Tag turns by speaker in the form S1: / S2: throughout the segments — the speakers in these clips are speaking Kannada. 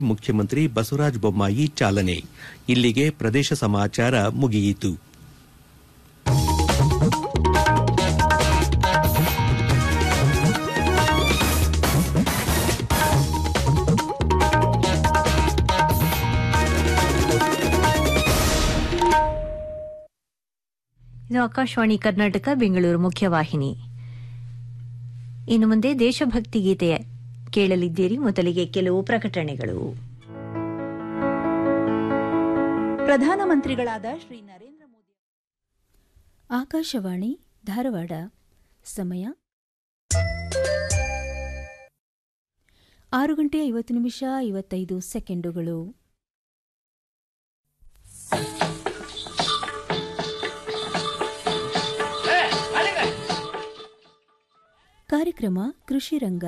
S1: ಮುಖ್ಯಮಂತ್ರಿ ಬಸವರಾಜ ಬೊಮ್ಮಾಯಿ ಚಾಲನೆ ಇಲ್ಲಿಗೆ ಪ್ರದೇಶ ಸಮಾಚಾರ ಮುಗಿಯಿತು
S2: ಇದು ಆಕಾಶವಾಣಿ ಕರ್ನಾಟಕ ಬೆಂಗಳೂರು ಮುಖ್ಯವಾಹಿನಿ ಇನ್ನು ಮುಂದೆ ದೇಶಭಕ್ತಿ ಗೀತೆ ಕೇಳಲಿದ್ದೀರಿ ಮೊದಲಿಗೆ ಕೆಲವು ಪ್ರಕಟಣೆಗಳು
S3: ಪ್ರಧಾನಮಂತ್ರಿಗಳಾದ ಶ್ರೀ ನರೇಂದ್ರ ಮೋದಿ
S4: ಆಕಾಶವಾಣಿ ಧಾರವಾಡ ಸಮಯ ಆರು ಗಂಟೆ ಐವತ್ತು ನಿಮಿಷ ಐವತ್ತೈದು ಸೆಕೆಂಡುಗಳು ಕಾರ್ಯಕ್ರಮ ಕೃಷಿ ರಂಗ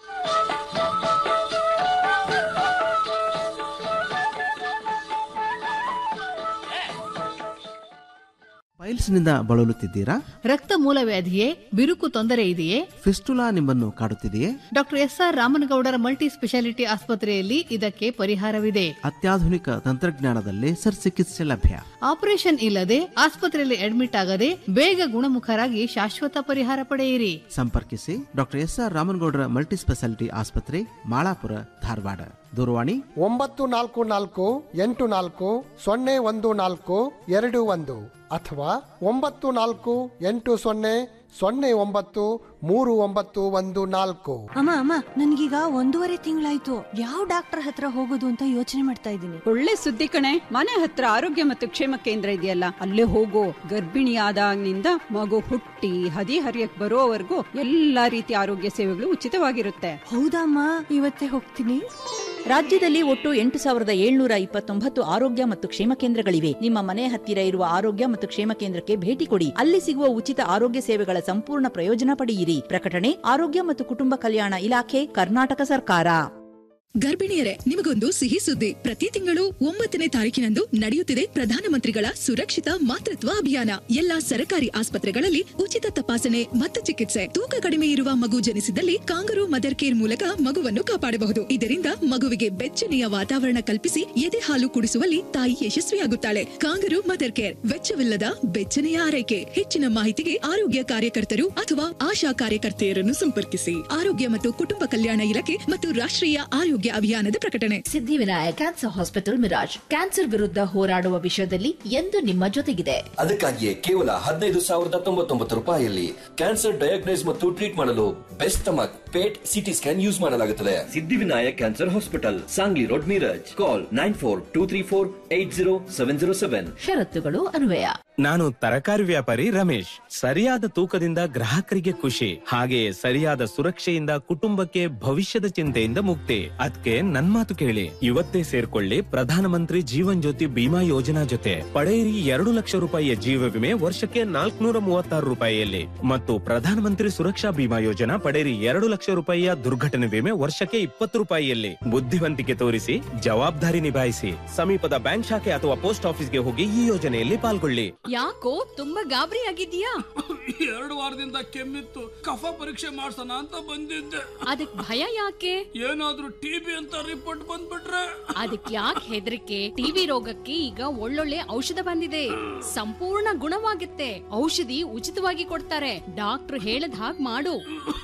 S5: ಪೈಲ್ಸ್ನಿಂದ ಬಳಲುತ್ತಿದ್ದೀರಾ
S6: ರಕ್ತ ಮೂಲವ್ಯಾಧಿಯೇ ಬಿರುಕು ತೊಂದರೆ ಇದೆಯೇ
S5: ಫಿಸ್ಟುಲಾ ನಿಮ್ಮನ್ನು ಕಾಡುತ್ತಿದೆಯೇ
S6: doctor S R Ramanagoudar multi speciality ಆಸ್ಪತ್ರೆಯಲ್ಲಿ ಇದಕ್ಕೆ ಪರಿಹಾರವಿದೆ
S5: ಅತ್ಯಾಧುನಿಕ ತಂತ್ರಜ್ಞಾನದಲ್ಲಿ ಸರ್ ಚಿಕಿತ್ಸೆ ಲಭ್ಯ
S6: ಆಪರೇಷನ್ ಇಲ್ಲದೆ ಆಸ್ಪತ್ರೆಯಲ್ಲಿ ಅಡ್ಮಿಟ್ ಆಗದೆ ಬೇಗ ಗುಣಮುಖರಾಗಿ ಶಾಶ್ವತ ಪರಿಹಾರ ಪಡೆಯಿರಿ
S5: ಸಂಪರ್ಕಿಸಿ doctor S R Ramanagoudar multi speciality ಆಸ್ಪತ್ರೆ ಮಾಳಾಪುರ ಧಾರವಾಡ ದೂರವಾಣಿ
S7: ಒಂಬತ್ತು ನಾಲ್ಕು ನಾಲ್ಕು ಎಂಟು ನಾಲ್ಕು ಸೊನ್ನೆ ಒಂದು ನಾಲ್ಕು ಎರಡು ಒಂದು ಅಥವಾ ಒಂಬತ್ತು ನಾಲ್ಕು ಎಂಟು ಸೊನ್ನೆ ಸೊನ್ನೆ ಒಂಬತ್ತು ಮೂರು ಒಂಬತ್ತು ಒಂದು ನಾಲ್ಕು
S8: ಅಮ್ಮ ಅಮ್ಮ ನನ್ಗೀಗ ಒಂದೂವರೆ ತಿಂಗಳಾಯ್ತು ಯಾವ ಡಾಕ್ಟರ್ ಹತ್ರ ಹೋಗೋದು ಅಂತ ಯೋಚನೆ ಮಾಡ್ತಾ ಇದ್ದೀನಿ
S9: ಒಳ್ಳೆ ಸುದ್ದಿ ಕಣೆ ಮನೆ ಹತ್ರ ಆರೋಗ್ಯ ಮತ್ತು ಕ್ಷೇಮ ಕೇಂದ್ರ ಇದೆಯಲ್ಲ ಅಲ್ಲೇ ಹೋಗೋ ಗರ್ಭಿಣಿಯಾದಾಗಿನಿಂದ ಮಗು ಹುಟ್ಟಿ ಹದಿ ಹರಿಯಕ್ ಬರೋವರೆಗೂ ಎಲ್ಲಾ ರೀತಿಯ ಆರೋಗ್ಯ ಸೇವೆಗಳು ಉಚಿತವಾಗಿರುತ್ತೆ
S8: ಹೌದಮ್ಮ ಇವತ್ತೇ ಹೋಗ್ತೀನಿ
S3: ರಾಜ್ಯದಲ್ಲಿ ಒಟ್ಟು ಎಂಟು ಸಾವಿರದ ಏಳ್ನೂರ ಇಪ್ಪತ್ತೊಂಬತ್ತು ಆರೋಗ್ಯ ಮತ್ತು ಕ್ಷೇಮ ಕೇಂದ್ರಗಳಿವೆ ನಿಮ್ಮ ಮನೆ ಹತ್ತಿರ ಇರುವ ಆರೋಗ್ಯ ಮತ್ತು ಕ್ಷೇಮ ಕೇಂದ್ರಕ್ಕೆ ಭೇಟಿ ಕೊಡಿ ಅಲ್ಲಿ ಸಿಗುವ ಉಚಿತ ಆರೋಗ್ಯ ಸೇವೆಗಳ ಸಂಪೂರ್ಣ ಪ್ರಯೋಜನ ಪಡೆಯಿರಿ ಪ್ರಕಟಣೆ ಆರೋಗ್ಯ ಮತ್ತು ಕುಟುಂಬ ಕಲ್ಯಾಣ ಇಲಾಖೆ ಕರ್ನಾಟಕ ಸರ್ಕಾರ
S10: ಗರ್ಭಿಣಿಯರೇ ನಿಮಗೊಂದು ಸಿಹಿ ಸುದ್ದಿ ಪ್ರತಿ ತಿಂಗಳು ಒಂಬತ್ತನೇ ತಾರೀಕಿನಂದು ನಡೆಯುತ್ತಿದೆ ಪ್ರಧಾನಮಂತ್ರಿಗಳ ಸುರಕ್ಷಿತ ಮಾತೃತ್ವ ಅಭಿಯಾನ ಎಲ್ಲಾ ಸರ್ಕಾರಿ ಆಸ್ಪತ್ರೆಗಳಲ್ಲಿ ಉಚಿತ ತಪಾಸಣೆ ಮತ್ತು ಚಿಕಿತ್ಸೆ ತೂಕ ಕಡಿಮೆ ಇರುವ ಮಗು ಜನಿಸಿದಲ್ಲಿ ಕಾಂಗರು ಮದರ್ ಕೇರ್ ಮೂಲಕ ಮಗುವನ್ನು ಕಾಪಾಡಬಹುದು ಇದರಿಂದ ಮಗುವಿಗೆ ಬೆಚ್ಚನೆಯ ವಾತಾವರಣ ಕಲ್ಪಿಸಿ ಎದೆ ಹಾಲು ಕುಡಿಸುವಲ್ಲಿ ತಾಯಿ ಯಶಸ್ವಿಯಾಗುತ್ತಾಳೆ ಕಾಂಗರು ಮದರ್ ಕೇರ್ ವೆಚ್ಚವಿಲ್ಲದ ಬೆಚ್ಚನೆಯ ಆರೈಕೆ ಹೆಚ್ಚಿನ ಮಾಹಿತಿಗೆ ಆರೋಗ್ಯ ಕಾರ್ಯಕರ್ತರು ಅಥವಾ ಆಶಾ ಕಾರ್ಯಕರ್ತೆಯರನ್ನು ಸಂಪರ್ಕಿಸಿ ಆರೋಗ್ಯ ಮತ್ತು ಕುಟುಂಬ ಕಲ್ಯಾಣ ಇಲಾಖೆ ಮತ್ತು ರಾಷ್ಟ್ರೀಯ ಆರೋಗ್ಯ ಅಭಿಯಾನದ ಪ್ರಕಟಣೆ
S11: Siddhivinayak cancer hospital Miraj cancer ವಿರುದ್ಧ ಹೋರಾಡುವ ವಿಷಯದಲ್ಲಿ ಎಂದು ನಿಮ್ಮ ಜೊತೆಗಿದೆ
S12: ಅದಕ್ಕಾಗಿಯೇ ಕೇವಲ ಹದಿನೈದು ಸಾವಿರದ ತೊಂಬತ್ತೊಂಬತ್ತು ರೂಪಾಯಿಯಲ್ಲಿ ಕ್ಯಾನ್ಸರ್ ಡಯಾಗ್ನೈಸ್ ಮತ್ತು ಟ್ರೀಟ್ ಮಾಡಲು best stomach PET CT scan use ಮಾಡಲಾಗುತ್ತದೆ Siddhivinayak cancer hospital Sangli road Miraj call nine four two three four eight zero seven zero seven
S11: ಷರತ್ತುಗಳು ಅನ್ವಯ
S13: ನಾನು ತರಕಾರಿ ವ್ಯಾಪಾರಿ ರಮೇಶ್ ಸರಿಯಾದ ತೂಕದಿಂದ ಗ್ರಾಹಕರಿಗೆ ಖುಷಿ ಹಾಗೆಯೇ ಸರಿಯಾದ ಸುರಕ್ಷೆಯಿಂದ ಕುಟುಂಬಕ್ಕೆ ಭವಿಷ್ಯದ ಚಿಂತೆಯಿಂದ ಮುಕ್ತಿ ಅದಕ್ಕೆ ನನ್ ಮಾತು ಕೇಳಿ ಇವತ್ತೇ ಸೇರ್ಕೊಳ್ಳಿ ಪ್ರಧಾನಮಂತ್ರಿ ಜೀವನ್ ಜ್ಯೋತಿ ಬಿಮಾ ಯೋಜನಾ ಜೊತೆ ಪಡೆಯಿರಿ ಎರಡು ಲಕ್ಷ ರೂಪಾಯಿಯ ಜೀವ ವಿಮೆ ವರ್ಷಕ್ಕೆ ನಾಲ್ಕುನೂರ ಮೂವತ್ತಾರು ರೂಪಾಯಿಯಲ್ಲಿ ಮತ್ತು ಪ್ರಧಾನಮಂತ್ರಿ ಸುರಕ್ಷಾ ಬಿಮಾ ಯೋಜನಾ ಪಡೆಯಿರಿ ಎರಡು ಲಕ್ಷ ರೂಪಾಯಿಯ ದುರ್ಘಟನೆ ವಿಮೆ ವರ್ಷಕ್ಕೆ ಇಪ್ಪತ್ತು ರೂಪಾಯಿಯಲ್ಲಿ ಬುದ್ಧಿವಂತಿಕೆ ತೋರಿಸಿ ಜವಾಬ್ದಾರಿ ನಿಭಾಯಿಸಿ ಸಮೀಪದ ಬ್ಯಾಂಕ್ ಶಾಖೆ ಅಥವಾ ಪೋಸ್ಟ್ ಆಫೀಸ್ಗೆ ಹೋಗಿ ಈ ಯೋಜನೆಯಲ್ಲಿ ಪಾಲ್ಗೊಳ್ಳಿ
S14: ಯಾಕೋ ತುಂಬಾ ಗಾಬರಿ ಆಗಿದ್ಯಾ
S15: ಎರಡು ವಾರದಿಂದ ಕೆಮ್ಮಿತ್ತು ಕಫ ಪರೀಕ್ಷೆ ಮಾಡ್ಸೋಣ ಅಂತ ಬಂದಿದ್ದೆ
S14: ಅದಕ್ ಭಯ ಯಾಕೆ
S15: ಏನಾದ್ರೂ ಟಿಬಿ ಅಂತ ರಿಪೋರ್ಟ್ ಬಂದ್ಬಿಟ್ರೆ
S14: ಅದಕ್ ಯಾಕೆ ಹೆದರಿಕೆ ಟಿವಿ ರೋಗಕ್ಕೆ ಈಗ ಒಳ್ಳೊಳ್ಳೆ ಔಷಧ ಬಂದಿದೆ ಸಂಪೂರ್ಣ ಗುಣವಾಗುತ್ತೆ ಔಷಧಿ ಉಚಿತವಾಗಿ ಕೊಡ್ತಾರೆ ಡಾಕ್ಟರ್ ಹೇಳದ್ ಹಾಗ್ ಮಾಡು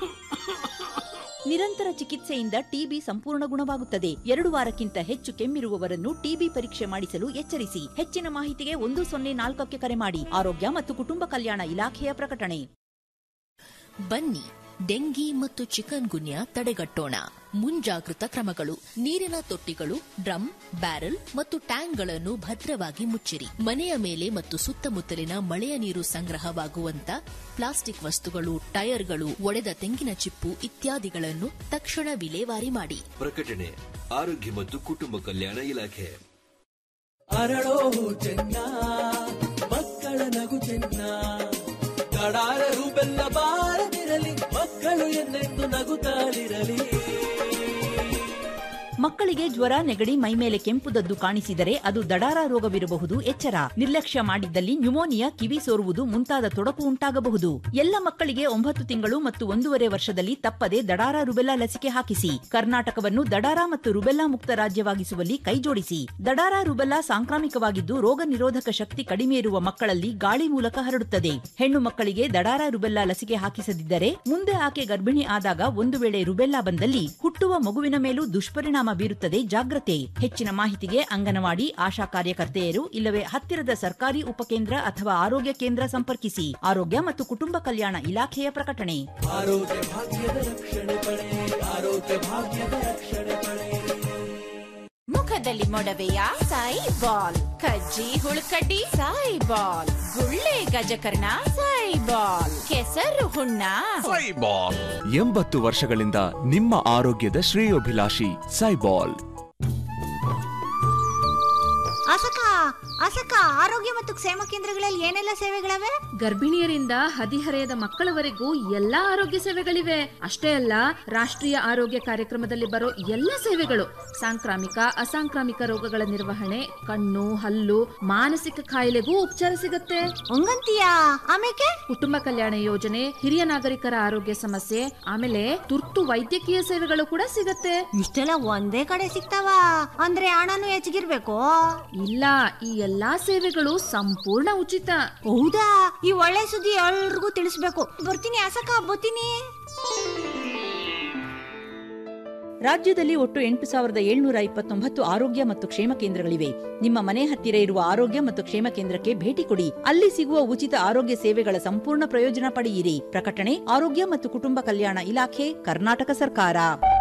S3: ನಿರಂತರ ಚಿಕಿತ್ಸೆಯಿಂದ ಟಿಬಿ ಸಂಪೂರ್ಣ ಗುಣವಾಗುತ್ತದೆ ಎರಡು ವಾರಕ್ಕಿಂತ ಹೆಚ್ಚು ಕೆಮ್ಮಿರುವವರನ್ನು ಟಿಬಿ ಪರೀಕ್ಷೆ ಮಾಡಿಸಲು ಎಚ್ಚರಿಸಿ ಹೆಚ್ಚಿನ ಮಾಹಿತಿಗೆ ಒಂದು ಸೊನ್ನೆ ನಾಲ್ಕಕ್ಕೆ ಕರೆ ಮಾಡಿ ಆರೋಗ್ಯ ಮತ್ತು ಕುಟುಂಬ ಕಲ್ಯಾಣ ಇಲಾಖೆಯ ಪ್ರಕಟಣೆ
S11: ಬನ್ನಿ ಡೆಂಗಿ ಮತ್ತು ಚಿಕನ್ ಗುನ್ಯಾ ತಡೆಗಟ್ಟೋಣ ಮುಂಜಾಗೃತ ಕ್ರಮಗಳು ನೀರಿನ ತೊಟ್ಟಿಗಳು ಡ್ರಮ್ ಬ್ಯಾರೆಲ್ ಮತ್ತು ಟ್ಯಾಂಕ್ಗಳನ್ನು ಭದ್ರವಾಗಿ ಮುಚ್ಚಿರಿ ಮನೆಯ ಮೇಲೆ ಮತ್ತು ಸುತ್ತಮುತ್ತಲಿನ ಮಳೆಯ ನೀರು ಸಂಗ್ರಹವಾಗುವಂತ ಪ್ಲಾಸ್ಟಿಕ್ ವಸ್ತುಗಳು ಟೈರ್ಗಳು ಒಡೆದ ತೆಂಗಿನ ಚಿಪ್ಪು ಇತ್ಯಾದಿಗಳನ್ನು ತಕ್ಷಣ ವಿಲೇವಾರಿ ಮಾಡಿ
S12: ಪ್ರಕಟಣೆ ಆರೋಗ್ಯ ಮತ್ತು ಕುಟುಂಬ ಕಲ್ಯಾಣ ಇಲಾಖೆ
S16: ಅರಳೋ ಚೆನ್ನ ಮಕ್ಕಳ ನಗು ಚೆನ್ನ ಕಡಾರರು ಬೆಲ್ಲ ಬಾರದಿರಲಿ ಮಕ್ಕಳು ಎನ್ನೆಂದು ನಗುತ್ತಾಲಿರಲಿ
S3: ಮಕ್ಕಳಿಗೆ ಜ್ವರ ನೆಗಡಿ ಮೈಮೇಲೆ ಕೆಂಪುದದ್ದು ಕಾಣಿಸಿದರೆ ಅದು ದಡಾರ ರೋಗವಿರಬಹುದು ಎಚ್ಚರ ನಿರ್ಲಕ್ಷ್ಯ ಮಾಡಿದ್ದಲ್ಲಿ ನ್ಯುಮೋನಿಯಾ ಕಿವಿ ಸೋರುವುದು ಮುಂತಾದ ತೊಡಕು ಉಂಟಾಗಬಹುದು ಎಲ್ಲ ಮಕ್ಕಳಿಗೆ ಒಂಬತ್ತು ತಿಂಗಳು ಮತ್ತು ಒಂದೂವರೆ ವರ್ಷದಲ್ಲಿ ತಪ್ಪದೆ ದಡಾರ ರುಬೆಲ್ಲಾ ಲಸಿಕೆ ಹಾಕಿಸಿ ಕರ್ನಾಟಕವನ್ನು ದಡಾರ ಮತ್ತು ರುಬೆಲ್ಲಾ ಮುಕ್ತ ರಾಜ್ಯವಾಗಿಸುವಲ್ಲಿ ಕೈಜೋಡಿಸಿ ದಡಾರ ರುಬೆಲ್ಲಾ ಸಾಂಕ್ರಾಮಿಕವಾಗಿದ್ದು ರೋಗ ನಿರೋಧಕ ಶಕ್ತಿ ಕಡಿಮೆ ಇರುವ ಮಕ್ಕಳಲ್ಲಿ ಗಾಳಿ ಮೂಲಕ ಹರಡುತ್ತದೆ ಹೆಣ್ಣು ಮಕ್ಕಳಿಗೆ ದಡಾರ ರುಬೆಲ್ಲಾ ಲಸಿಕೆ ಹಾಕಿಸದಿದ್ದರೆ ಮುಂದೆ ಆಕೆ ಗರ್ಭಿಣಿ ಆದಾಗ ಒಂದು ವೇಳೆ ರುಬೆಲ್ಲಾ ಬಂದಲ್ಲಿ ಹುಟ್ಟುವ ಮಗುವಿನ ಮೇಲೂ ದುಷ್ಪರಿಣಾಮ ಬೀರುತ್ತದೆ ಜಾಗ್ರತೆ ಹೆಚ್ಚಿನ ಮಾಹಿತಿಗೆ ಅಂಗನವಾಡಿ ಆಶಾ ಕಾರ್ಯಕರ್ತೆಯರು ಇಲ್ಲವೇ ಹತ್ತಿರದ ಸರ್ಕಾರಿ ಉಪಕೇಂದ್ರ ಅಥವಾ ಆರೋಗ್ಯ ಕೇಂದ್ರ ಸಂಪರ್ಕಿಸಿ ಆರೋಗ್ಯ ಮತ್ತು ಕುಟುಂಬ ಕಲ್ಯಾಣ ಇಲಾಖೆಯ ಪ್ರಕಟಣೆ
S16: ಆರೋಗ್ಯ ಭಾಗ್ಯದ ರಕ್ಷಣೆ ಪಡೆ ಆರೋಗ್ಯ ಭಾಗ್ಯದ ರಕ್ಷಣೆ ಪಡೆ
S17: ಮುಖದಲ್ಲಿ ಮೊಡವೆಯ ಸಾಯಿ ಬಾಲ್ ಕಜ್ಜಿ ಹುಳುಕಡ್ಡಿ ಸಾಯಿ ಬಾಲ್ ಗುಳ್ಳೆ ಗಜಕರ್ಣ ಸಾಯಿ ಬಾಲ್ ಕೆಸರು ಹುಣ್ಣ
S18: ಸೈಬಾಲ್ ಎಂಬತ್ತು ವರ್ಷಗಳಿಂದ ನಿಮ್ಮ ಆರೋಗ್ಯದ ಶ್ರೇಯೋಭಿಲಾಷಿ ಸೈಬಾಲ್
S19: ಅಸಕ ಅಸಕ ಆರೋಗ್ಯ ಮತ್ತು ಕ್ಷೇಮ ಕೇಂದ್ರಗಳಲ್ಲಿ ಏನೆಲ್ಲ ಸೇವೆಗಳವೆ
S14: ಗರ್ಭಿಣಿಯರಿಂದ ಹದಿಹರೆಯದ ಮಕ್ಕಳವರೆಗೂ ಎಲ್ಲಾ ಆರೋಗ್ಯ ಸೇವೆಗಳಿವೆ ಅಷ್ಟೇ ಅಲ್ಲ ರಾಷ್ಟ್ರೀಯ ಆರೋಗ್ಯ ಕಾರ್ಯಕ್ರಮದಲ್ಲಿ ಬರೋ ಎಲ್ಲ ಸೇವೆಗಳು ಸಾಂಕ್ರಾಮಿಕ ಅಸಾಂಕ್ರಾಮಿಕ ರೋಗಗಳ ನಿರ್ವಹಣೆ ಕಣ್ಣು ಹಲ್ಲು ಮಾನಸಿಕ ಕಾಯಿಲೆಗೂ ಉಪಚಾರ ಸಿಗುತ್ತೆ
S19: ಹಂಗಂತೀಯಾ ಆಮೇಲೆ
S14: ಕುಟುಂಬ ಕಲ್ಯಾಣ ಯೋಜನೆ ಹಿರಿಯ ನಾಗರಿಕರ ಆರೋಗ್ಯ ಸಮಸ್ಯೆ ಆಮೇಲೆ ತುರ್ತು ವೈದ್ಯಕೀಯ ಸೇವೆಗಳು ಕೂಡ ಸಿಗತ್ತೆ
S19: ಇಷ್ಟೆಲ್ಲ ಒಂದೇ ಕಡೆ ಸಿಗ್ತಾವ ಅಂದ್ರೆ ಹಣನು ಹೆಚ್ಚಿಗಿರ್ಬೇಕು
S14: ಇಲ್ಲ ಈ ಎಲ್ಲಾ ಸೇವೆಗಳು ಸಂಪೂರ್ಣ ಉಚಿತ
S19: ಹೌದಾ ಈ ಒಳ್ಳೆ ಸುದ್ದಿ ಎಲ್ರಿಗೂ ತಿಳಿಸ್ಬೇಕು ಬರ್ತೀನಿ ಅಸಕ ಬರ್ತೀನಿ
S3: ರಾಜ್ಯದಲ್ಲಿ ಒಟ್ಟು ಎಂಟು ಸಾವಿರದ ಏಳ್ನೂರ ಇಪ್ಪತ್ತೊಂಬತ್ತು ಆರೋಗ್ಯ ಮತ್ತು ಕ್ಷೇಮ ಕೇಂದ್ರಗಳಿವೆ ನಿಮ್ಮ ಮನೆ ಹತ್ತಿರ ಇರುವ ಆರೋಗ್ಯ ಮತ್ತು ಕ್ಷೇಮ ಕೇಂದ್ರಕ್ಕೆ ಭೇಟಿ ಕೊಡಿ ಅಲ್ಲಿ ಸಿಗುವ ಉಚಿತ ಆರೋಗ್ಯ ಸೇವೆಗಳ ಸಂಪೂರ್ಣ ಪ್ರಯೋಜನ ಪಡೆಯಿರಿ ಪ್ರಕಟಣೆ ಆರೋಗ್ಯ ಮತ್ತು ಕುಟುಂಬ ಕಲ್ಯಾಣ ಇಲಾಖೆ ಕರ್ನಾಟಕ ಸರ್ಕಾರ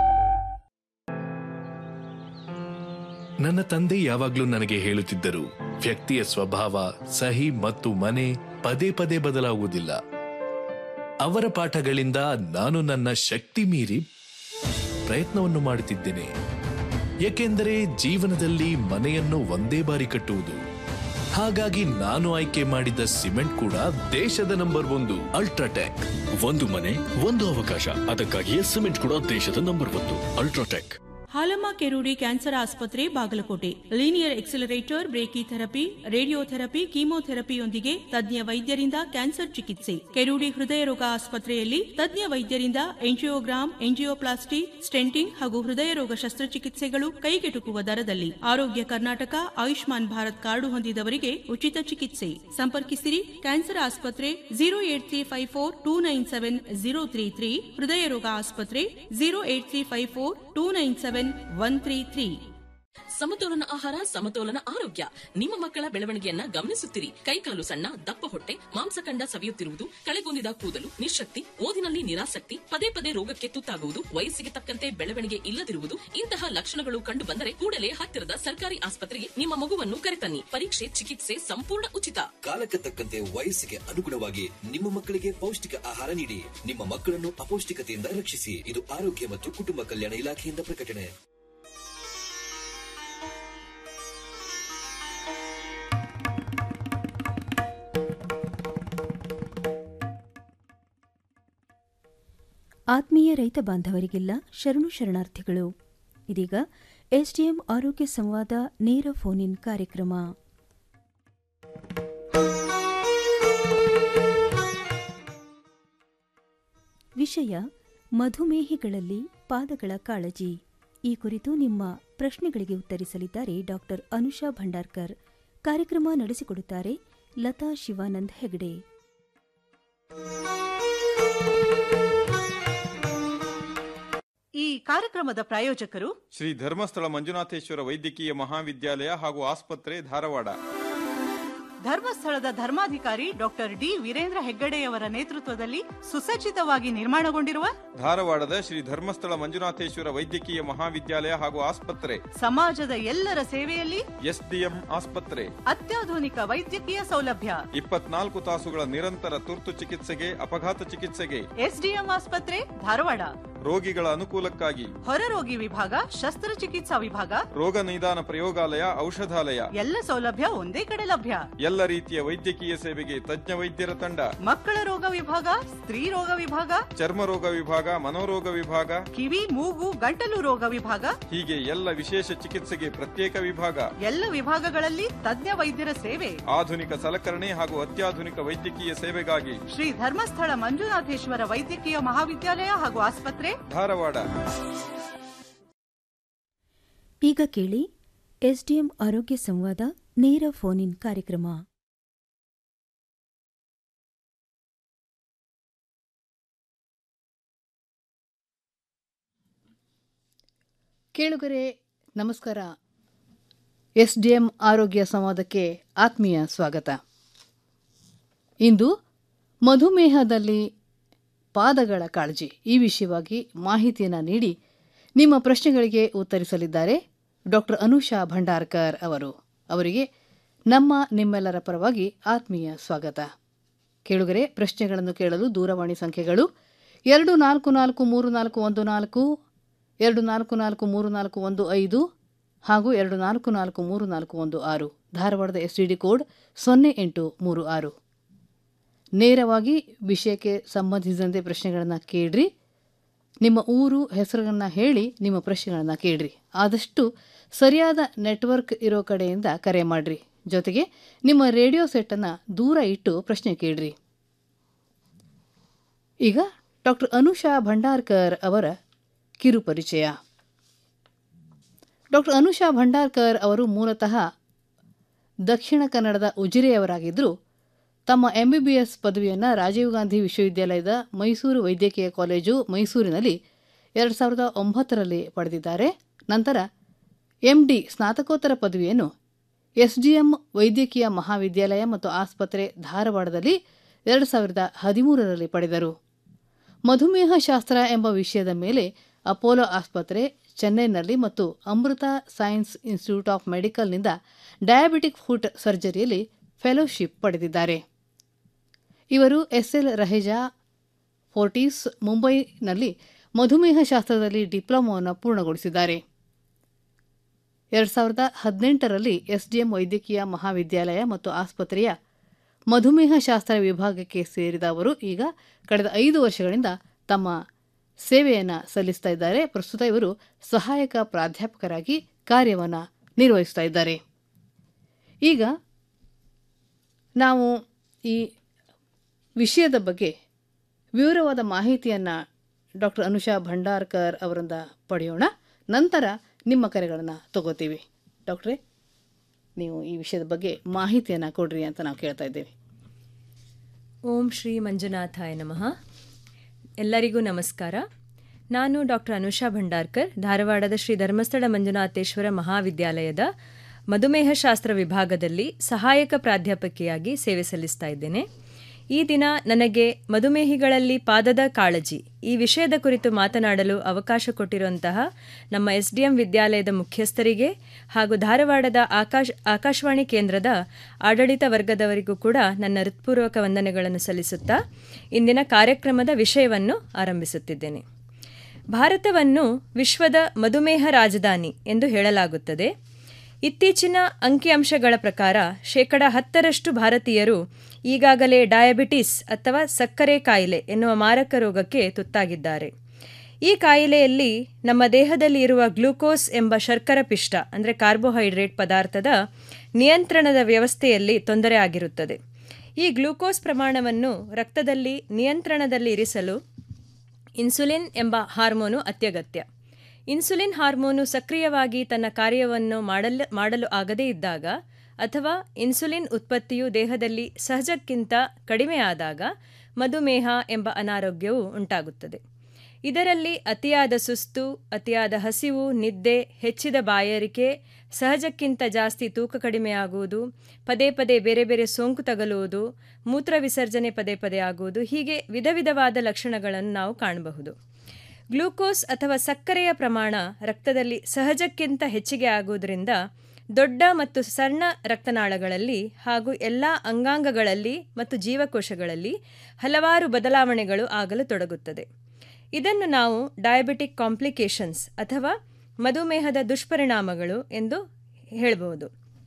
S20: ನನ್ನ ತಂದೆ ಯಾವಾಗ್ಲೂ ನನಗೆ ಹೇಳುತ್ತಿದ್ದರು ವ್ಯಕ್ತಿಯ ಸ್ವಭಾವ ಸಹಿ ಮತ್ತು ಮನೆ ಪದೇ ಪದೇ ಬದಲಾಗುವುದಿಲ್ಲ ಅವರ ಪಾಠಗಳಿಂದ ನಾನು ನನ್ನ ಶಕ್ತಿ ಮೀರಿ ಪ್ರಯತ್ನವನ್ನು ಮಾಡುತ್ತಿದ್ದೇನೆ ಏಕೆಂದರೆ ಜೀವನದಲ್ಲಿ ಮನೆಯನ್ನು ಒಂದೇ ಬಾರಿ ಕಟ್ಟುವುದು ಹಾಗಾಗಿ ನಾನು ಆಯ್ಕೆ ಮಾಡಿದ ಸಿಮೆಂಟ್ ಕೂಡ ದೇಶದ ನಂಬರ್ ಒಂದು ಅಲ್ಟ್ರಾಟೆಕ್
S21: ಒಂದು ಮನೆ ಒಂದು ಅವಕಾಶ ಅದಕ್ಕಾಗಿಯೇ ಸಿಮೆಂಟ್ ಕೂಡ ದೇಶದ ನಂಬರ್ ಒಂದು ಅಲ್ಟ್ರಾಟೆಕ್
S22: ಹಾಲಮ್ಮ ಕೆರೂಡಿ ಕ್ಯಾನ್ಸರ್ ಆಸ್ಪತ್ರೆ Bagalkote linear accelerator brachytherapy radiotherapy ಕೀಮೋಥೆರಪಿಯೊಂದಿಗೆ ತಜ್ಞ ವೈದ್ಯರಿಂದ ಕ್ಯಾನ್ಸರ್ ಚಿಕಿತ್ಸೆ ಕೆರೂಡಿ ಹೃದಯ ರೋಗ ಆಸ್ಪತ್ರೆಯಲ್ಲಿ ತಜ್ಞ ವೈದ್ಯರಿಂದ ಎಂಜಿಯೋಗ್ರಾಮ್ ಎಂಜಿಯೋಪ್ಲಾಸ್ಟಿ ಸ್ಟೆಂಟಿಂಗ್ ಹಾಗೂ ಹೃದಯ ರೋಗ ಶಸ್ತ್ರಚಿಕಿತ್ಸೆಗಳು ಕೈಗೆಟುಕುವ ದರದಲ್ಲಿ ಆರೋಗ್ಯ ಕರ್ನಾಟಕ ಆಯುಷ್ಮಾನ್ ಭಾರತ್ ಕಾರ್ಡು ಹೊಂದಿದವರಿಗೆ ಉಚಿತ ಚಿಕಿತ್ಸೆ ಸಂಪರ್ಕಿಸಿರಿ ಕ್ಯಾನ್ಸರ್ ಆಸ್ಪತ್ರೆ zero eight three five four two nine seven zero three three ಹೃದಯ ರೋಗ ಆಸ್ಪತ್ರೆ zero eight three five four two nine seven one three three
S23: ಸಮತೋಲನ ಆಹಾರ ಸಮತೋಲನ ಆರೋಗ್ಯ ನಿಮ್ಮ ಮಕ್ಕಳ ಬೆಳವಣಿಗೆಯನ್ನ ಗಮನಿಸುತ್ತಿರಿ ಕೈಕಾಲು ಸಣ್ಣ ದಪ್ಪ ಹೊಟ್ಟೆ ಮಾಂಸಖಂಡ ಸವಿಯುತ್ತಿರುವುದು ಕಳೆಗುಂದಿದ ಕೂದಲು ನಿಶಕ್ತಿ ಓದಿನಲ್ಲಿ ನಿರಾಸಕ್ತಿ ಪದೇ ಪದೇ ರೋಗಕ್ಕೆ ತುತ್ತಾಗುವುದು ವಯಸ್ಸಿಗೆ ತಕ್ಕಂತೆ ಬೆಳವಣಿಗೆ ಇಲ್ಲದಿರುವುದು ಇಂತಹ ಲಕ್ಷಣಗಳು ಕಂಡು ಬಂದರೆ ಕೂಡಲೇ ಹತ್ತಿರದ ಸರ್ಕಾರಿ ಆಸ್ಪತ್ರೆಗೆ ನಿಮ್ಮ ಮಗುವನ್ನು ಕರೆತನ್ನಿ ಪರೀಕ್ಷೆ ಚಿಕಿತ್ಸೆ ಸಂಪೂರ್ಣ ಉಚಿತ
S12: ಕಾಲಕ್ಕೆ ತಕ್ಕಂತೆ ವಯಸ್ಸಿಗೆ ಅನುಗುಣವಾಗಿ ನಿಮ್ಮ ಮಕ್ಕಳಿಗೆ ಪೌಷ್ಟಿಕ ಆಹಾರ ನೀಡಿ ನಿಮ್ಮ ಮಕ್ಕಳನ್ನು ಅಪೌಷ್ಟಿಕತೆಯಿಂದ ರಕ್ಷಿಸಿ ಇದು ಆರೋಗ್ಯ ಮತ್ತು ಕುಟುಂಬ ಕಲ್ಯಾಣ ಇಲಾಖೆಯಿಂದ ಪ್ರಕಟಣೆ
S4: ಆತ್ಮೀಯ ರೈತ ಬಾಂಧವರಿಗೆಲ್ಲ ಶರಣು ಶರಣಾರ್ಥಿಗಳು ಇದೀಗ ಎಸ್ಡಿಎಂ ಆರೋಗ್ಯ ಸಂವಾದ ನೇರ ಫೋನ್ ಇನ್ ಕಾರ್ಯಕ್ರಮ ವಿಷಯ ಮಧುಮೇಹಿಗಳಲ್ಲಿ ಪಾದಗಳ ಕಾಳಜಿ ಈ ಕುರಿತು ನಿಮ್ಮ ಪ್ರಶ್ನೆಗಳಿಗೆ ಉತ್ತರಿಸಲಿದ್ದಾರೆ ಡಾಕ್ಟರ್ ಅನುಷಾ ಭಂಡಾರ್ಕರ್ ಕಾರ್ಯಕ್ರಮ ನಡೆಸಿಕೊಡುತ್ತಾರೆ ಲತಾ ಶಿವಾನಂದ್ ಹೆಗಡೆ
S24: ಈ ಕಾರ್ಯಕ್ರಮದ ಪ್ರಾಯೋಜಕರು
S25: ಶ್ರೀ ಧರ್ಮಸ್ಥಳ ಮಂಜುನಾಥೇಶ್ವರ ವೈದ್ಯಕೀಯ ಮಹಾವಿದ್ಯಾಲಯ ಹಾಗೂ ಆಸ್ಪತ್ರೆ ಧಾರವಾಡ
S24: ಧರ್ಮಸ್ಥಳದ ಧರ್ಮಾಧಿಕಾರಿ ಡಾಕ್ಟರ್ ಡಿ ವೀರೇಂದ್ರ ಹೆಗ್ಗಡೆಯವರ ನೇತೃತ್ವದಲ್ಲಿ ಸುಸಜ್ಜಿತವಾಗಿ ನಿರ್ಮಾಣಗೊಂಡಿರುವ
S25: ಧಾರವಾಡದ ಶ್ರೀ ಧರ್ಮಸ್ಥಳ ಮಂಜುನಾಥೇಶ್ವರ ವೈದ್ಯಕೀಯ ಮಹಾವಿದ್ಯಾಲಯ ಹಾಗೂ ಆಸ್ಪತ್ರೆ
S24: ಸಮಾಜದ ಎಲ್ಲರ ಸೇವೆಯಲ್ಲಿ
S25: ಎಸ್ಡಿಎಂ ಆಸ್ಪತ್ರೆ
S24: ಅತ್ಯಾಧುನಿಕ ವೈದ್ಯಕೀಯ ಸೌಲಭ್ಯ
S25: ಇಪ್ಪತ್ನಾಲ್ಕು ತಾಸುಗಳ ನಿರಂತರ ತುರ್ತು ಚಿಕಿತ್ಸೆಗೆ ಅಪಘಾತ ಚಿಕಿತ್ಸೆಗೆ
S24: ಎಸ್ಡಿಎಂ ಆಸ್ಪತ್ರೆ ಧಾರವಾಡ
S25: ರೋಗಿಗಳ ಅನುಕೂಲಕ್ಕಾಗಿ
S24: ಹೊರರೋಗಿ ವಿಭಾಗ ಶಸ್ತ್ರಚಿಕಿತ್ಸಾ ವಿಭಾಗ
S25: ರೋಗ ನಿದಾನ ಪ್ರಯೋಗಾಲಯ ಔಷಧಾಲಯ
S24: ಎಲ್ಲ ಸೌಲಭ್ಯ ಒಂದೇ ಕಡೆ ಲಭ್ಯ
S25: ಎಲ್ಲ ರೀತಿಯ ವೈದ್ಯಕೀಯ ಸೇವೆಗೆ ತಜ್ಞ ವೈದ್ಯರ ತಂಡ
S24: ಮಕ್ಕಳ ರೋಗ ವಿಭಾಗ ಸ್ತ್ರೀ ರೋಗ ವಿಭಾಗ
S25: ಚರ್ಮ ರೋಗ ವಿಭಾಗ ಮನೋರೋಗ ವಿಭಾಗ
S24: ಕಿವಿ ಮೂಗು ಗಂಟಲು ರೋಗ ವಿಭಾಗ
S25: ಹೀಗೆ ಎಲ್ಲ ವಿಶೇಷ ಚಿಕಿತ್ಸೆಗೆ ಪ್ರತ್ಯೇಕ ವಿಭಾಗ
S24: ಎಲ್ಲ ವಿಭಾಗಗಳಲ್ಲಿ ತಜ್ಞ ವೈದ್ಯರ ಸೇವೆ
S25: ಆಧುನಿಕ ಸಲಕರಣೆ ಹಾಗೂ ಅತ್ಯಾಧುನಿಕ ವೈದ್ಯಕೀಯ ಸೇವೆಗಾಗಿ
S24: ಶ್ರೀ ಧರ್ಮಸ್ಥಳ ಮಂಜುನಾಥೇಶ್ವರ ವೈದ್ಯಕೀಯ ಮಹಾವಿದ್ಯಾಲಯ ಹಾಗೂ ಆಸ್ಪತ್ರೆ
S25: ಧಾರವಾಡ
S4: ಈಗ ಕೇಳಿ ಎಸ್ಡಿಎಂ ಆರೋಗ್ಯ ಸಂವಾದ ನೇರ ಫೋನ್ ಇನ್ ಕಾರ್ಯಕ್ರಮ
S1: ಕೇಳುಗರೆ ನಮಸ್ಕಾರ ಎಸ್ ಡಿ ಎಂ ಆರೋಗ್ಯ ಸಂವಾದಕ್ಕೆ ಆತ್ಮೀಯ ಸ್ವಾಗತ ಇಂದು ಮಧುಮೇಹದಲ್ಲಿ ಪಾದಗಳ ಕಾಳಜಿ ಈ ವಿಷಯವಾಗಿ ಮಾಹಿತಿಯನ್ನು ನೀಡಿ ನಿಮ್ಮ ಪ್ರಶ್ನೆಗಳಿಗೆ ಉತ್ತರಿಸಲಿದ್ದಾರೆ ಡಾಕ್ಟರ್ ಅನುಷಾ ಭಂಡಾರ್ಕರ್ ಅವರು ಅವರಿಗೆ ನಮ್ಮ ನಿಮ್ಮೆಲ್ಲರ ಪರವಾಗಿ ಆತ್ಮೀಯ ಸ್ವಾಗತ ಕೇಳುಗರೆ ಪ್ರಶ್ನೆಗಳನ್ನು ಕೇಳಲು ದೂರವಾಣಿ ಸಂಖ್ಯೆಗಳು ಎರಡು ನಾಲ್ಕು ನಾಲ್ಕು ಮೂರು ನಾಲ್ಕು ಒಂದು ನಾಲ್ಕು ಎರಡು ನಾಲ್ಕು ನಾಲ್ಕು ಮೂರು ನಾಲ್ಕು ಒಂದು ಐದು ಹಾಗೂ ಎರಡು ನಾಲ್ಕು ನಾಲ್ಕು ಮೂರು ನಾಲ್ಕು ಒಂದು ಆರು ಧಾರವಾಡದ ಎಸ್ಟಿಡಿ ಕೋಡ್ ಸೊನ್ನೆ ಎಂಟು ಮೂರು ಆರು ನೇರವಾಗಿ ವಿಷಯಕ್ಕೆ ಸಂಬಂಧಿಸಿದಂತೆ ಪ್ರಶ್ನೆಗಳನ್ನು ಕೇಳ್ರಿ ನಿಮ್ಮ ಊರು ಹೆಸರನ್ನು ಹೇಳಿ ನಿಮ್ಮ ಪ್ರಶ್ನೆಗಳನ್ನು ಕೇಳ್ರಿ ಆದಷ್ಟು ಸರಿಯಾದ ನೆಟ್ವರ್ಕ್ ಇರೋ ಕಡೆಯಿಂದ ಕರೆ ಮಾಡ್ರಿ ಜೊತೆಗೆ ನಿಮ್ಮ ರೇಡಿಯೋ ಸೆಟ್ಟನ್ನು ದೂರ ಇಟ್ಟು ಪ್ರಶ್ನೆ ಕೇಳ್ರಿ ಈಗ ಡಾಕ್ಟರ್ ಅನುಷಾ ಭಂಡಾರ್ಕರ್ ಅವರ ಕಿರು ಪರಿಚಯ ಡಾಕ್ಟರ್ ಅನುಷಾ ಭಂಡಾರ್ಕರ್ ಅವರು ಮೂಲತಃ ದಕ್ಷಿಣ ಕನ್ನಡದ ಉಜಿರೆಯವರಾಗಿದ್ದರು ತಮ್ಮ ಎಂಬಿಬಿಎಸ್ ಪದವಿಯನ್ನು ರಾಜೀವ್ ಗಾಂಧಿ ವಿಶ್ವವಿದ್ಯಾಲಯದ ಮೈಸೂರು ವೈದ್ಯಕೀಯ ಕಾಲೇಜು ಮೈಸೂರಿನಲ್ಲಿ ಎರಡು ಸಾವಿರದ ಒಂಬತ್ತರಲ್ಲಿ ಪಡೆದಿದ್ದಾರೆ ನಂತರ ಎಂಡಿ ಸ್ನಾತಕೋತ್ತರ ಪದವಿಯನ್ನು ಎಸ್ಡಿಎಂ ವೈದ್ಯಕೀಯ ಮಹಾವಿದ್ಯಾಲಯ ಮತ್ತು ಆಸ್ಪತ್ರೆ ಧಾರವಾಡದಲ್ಲಿ ಎರಡು ಸಾವಿರದ ಹದಿಮೂರರಲ್ಲಿ ಪಡೆದರು ಮಧುಮೇಹ ಶಾಸ್ತ್ರ ಎಂಬ ವಿಷಯದ ಮೇಲೆ ಅಪೋಲೋ ಆಸ್ಪತ್ರೆ ಚೆನ್ನೈನಲ್ಲಿ ಮತ್ತು ಅಮೃತ ಸೈನ್ಸ್ ಇನ್ಸ್ಟಿಟ್ಯೂಟ್ ಆಫ್ ಮೆಡಿಕಲ್ನಿಂದ ಡಯಾಬಿಟಿಕ್ ಫುಟ್ ಸರ್ಜರಿಯಲ್ಲಿ ಫೆಲೋಶಿಪ್ ಪಡೆದಿದ್ದಾರೆ ಇವರು ಎಸ್ಎಲ್ ರಹೇಜಾ ಫೋರ್ಟೀಸ್ ಮುಂಬೈನಲ್ಲಿ ಮಧುಮೇಹ ಶಾಸ್ತ್ರದಲ್ಲಿ ಡಿಪ್ಲೊಮಾವನ್ನು ಪೂರ್ಣಗೊಳಿಸಿದ್ದಾರೆ ಎರಡು ಸಾವಿರದ ಹದಿನೆಂಟರಲ್ಲಿ ಎಸ್ಡಿಎಂ ವೈದ್ಯಕೀಯ ಮಹಾವಿದ್ಯಾಲಯ ಮತ್ತು ಆಸ್ಪತ್ರೆಯ ಮಧುಮೇಹ ಶಾಸ್ತ್ರ ವಿಭಾಗಕ್ಕೆ ಸೇರಿದ ಅವರು ಈಗ ಕಳೆದ ಐದು ವರ್ಷಗಳಿಂದ ತಮ್ಮ ಸೇವೆಯನ್ನು ಸಲ್ಲಿಸ್ತಾ ಇದ್ದಾರೆ ಪ್ರಸ್ತುತ ಇವರು ಸಹಾಯಕ ಪ್ರಾಧ್ಯಾಪಕರಾಗಿ ಕಾರ್ಯವನ್ನು ನಿರ್ವಹಿಸ್ತಾ ಇದ್ದಾರೆ ಈಗ ನಾವು ಈ ವಿಷಯದ ಬಗ್ಗೆ ವಿವರವಾದ ಮಾಹಿತಿಯನ್ನು ಡಾಕ್ಟರ್ ಅನುಷಾ ಭಂಡಾರ್ಕರ್ ಅವರಿಂದ ಪಡೆಯೋಣ ನಂತರ ನಿಮ್ಮ ಕರೆಗಳನ್ನು ತಗೋತೀವಿ ಡಾಕ್ಟ್ರೇ ನೀವು ಈ ವಿಷಯದ ಬಗ್ಗೆ ಮಾಹಿತಿಯನ್ನು ಕೊಡ್ರಿ ಅಂತ ನಾವು ಕೇಳ್ತಾ ಇದ್ದೇವೆ
S2: ಓಂ ಶ್ರೀ ಮಂಜುನಾಥಾಯ ನಮಃ ಎಲ್ಲರಿಗೂ ನಮಸ್ಕಾರ ನಾನು ಡಾಕ್ಟರ್ ಅನುಷಾ ಭಂಡಾರ್ಕರ್ ಧಾರವಾಡದ ಶ್ರೀ ಧರ್ಮಸ್ಥಳ ಮಂಜುನಾಥೇಶ್ವರ ಮಹಾವಿದ್ಯಾಲಯದ ಮಧುಮೇಹ ಶಾಸ್ತ್ರ ವಿಭಾಗದಲ್ಲಿ ಸಹಾಯಕ ಪ್ರಾಧ್ಯಾಪಕಿಯಾಗಿ ಸೇವೆ ಸಲ್ಲಿಸ್ತಾ ಇದ್ದೇನೆ ಈ ದಿನ ನನಗೆ ಮಧುಮೇಹಿಗಳಲ್ಲಿ ಪಾದದ ಕಾಳಜಿ ಈ ವಿಷಯದ ಕುರಿತು ಮಾತನಾಡಲು ಅವಕಾಶ ಕೊಟ್ಟಿರುವಂತಹ ನಮ್ಮ ಎಸ್ ಡಿ ಎಂ ವಿದ್ಯಾಲಯದ ಮುಖ್ಯಸ್ಥರಿಗೆ ಹಾಗೂ ಧಾರವಾಡದ ಆಕಾಶ್ ಆಕಾಶವಾಣಿ ಕೇಂದ್ರದ ಆಡಳಿತ ವರ್ಗದವರಿಗೂ ಕೂಡ ನನ್ನ ಹೃತ್ಪೂರ್ವಕ ವಂದನೆಗಳನ್ನು ಸಲ್ಲಿಸುತ್ತಾ ಇಂದಿನ ಕಾರ್ಯಕ್ರಮದ ವಿಷಯವನ್ನು ಆರಂಭಿಸುತ್ತಿದ್ದೇನೆ ಭಾರತವನ್ನು ವಿಶ್ವದ ಮಧುಮೇಹ ರಾಜಧಾನಿ ಎಂದು ಹೇಳಲಾಗುತ್ತದೆ ಇತ್ತೀಚಿನ ಅಂಕಿಅಂಶಗಳ ಪ್ರಕಾರ ಶೇಕಡ ಹತ್ತರಷ್ಟು ಭಾರತೀಯರು ಈಗಾಗಲೇ ಡಯಾಬಿಟಿಸ್ ಅಥವಾ ಸಕ್ಕರೆ ಕಾಯಿಲೆ ಎನ್ನುವ ಮಾರಕ ರೋಗಕ್ಕೆ ತುತ್ತಾಗಿದ್ದಾರೆ ಈ ಕಾಯಿಲೆಯಲ್ಲಿ ನಮ್ಮ ದೇಹದಲ್ಲಿ ಇರುವ ಗ್ಲೂಕೋಸ್ ಎಂಬ ಶರ್ಕರ ಪಿಷ್ಟ ಅಂದರೆ ಕಾರ್ಬೋಹೈಡ್ರೇಟ್ ಪದಾರ್ಥದ ನಿಯಂತ್ರಣದ ವ್ಯವಸ್ಥೆಯಲ್ಲಿ ತೊಂದರೆ ಆಗಿರುತ್ತದೆ ಈ ಗ್ಲೂಕೋಸ್ ಪ್ರಮಾಣವನ್ನು ರಕ್ತದಲ್ಲಿ ನಿಯಂತ್ರಣದಲ್ಲಿ ಇರಿಸಲು ಇನ್ಸುಲಿನ್ ಎಂಬ ಹಾರ್ಮೋನು ಅತ್ಯಗತ್ಯ ಇನ್ಸುಲಿನ್ ಹಾರ್ಮೋನು ಸಕ್ರಿಯವಾಗಿ ತನ್ನ ಕಾರ್ಯವನ್ನು ಮಾಡಲು ಮಾಡಲು ಆಗದೇ ಇದ್ದಾಗ ಅಥವಾ ಇನ್ಸುಲಿನ್ ಉತ್ಪತ್ತಿಯು ದೇಹದಲ್ಲಿ ಸಹಜಕ್ಕಿಂತ ಕಡಿಮೆಯಾದಾಗ ಮಧುಮೇಹ ಎಂಬ ಅನಾರೋಗ್ಯವು ಉಂಟಾಗುತ್ತದೆ ಇದರಲ್ಲಿ ಅತಿಯಾದ ಸುಸ್ತು ಅತಿಯಾದ ಹಸಿವು ನಿದ್ದೆ ಹೆಚ್ಚಿದ ಬಾಯಾರಿಕೆ ಸಹಜಕ್ಕಿಂತ ಜಾಸ್ತಿ ತೂಕ ಕಡಿಮೆಯಾಗುವುದು ಪದೇ ಪದೇ ಬೇರೆ ಬೇರೆ ಸೋಂಕು ತಗಲುವುದು ಮೂತ್ರ ವಿಸರ್ಜನೆ ಪದೇ ಪದೇ ಆಗುವುದು ಹೀಗೆ ವಿಧ ವಿಧವಾದ ಲಕ್ಷಣಗಳನ್ನು ನಾವು ಕಾಣಬಹುದು ಗ್ಲೂಕೋಸ್ ಅಥವಾ ಸಕ್ಕರೆಯ ಪ್ರಮಾಣ ರಕ್ತದಲ್ಲಿ ಸಹಜಕ್ಕಿಂತ ಹೆಚ್ಚಿಗೆ ಆಗುವುದರಿಂದ ದೊಡ್ಡ ಮತ್ತು ಸಣ್ಣ ರಕ್ತನಾಳಗಳಲ್ಲಿ ಹಾಗೂ ಎಲ್ಲ ಅಂಗಾಂಗಗಳಲ್ಲಿ ಮತ್ತು ಜೀವಕೋಶಗಳಲ್ಲಿ ಹಲವಾರು ಬದಲಾವಣೆಗಳು ಆಗಲು ತೊಡಗುತ್ತದೆ ಇದನ್ನು ನಾವು ಡಯಾಬಿಟಿಕ್ ಕಾಂಪ್ಲಿಕೇಶನ್ಸ್ ಅಥವಾ ಮಧುಮೇಹದ ದುಷ್ಪರಿಣಾಮಗಳು ಎಂದು ಹೇಳಬಹುದು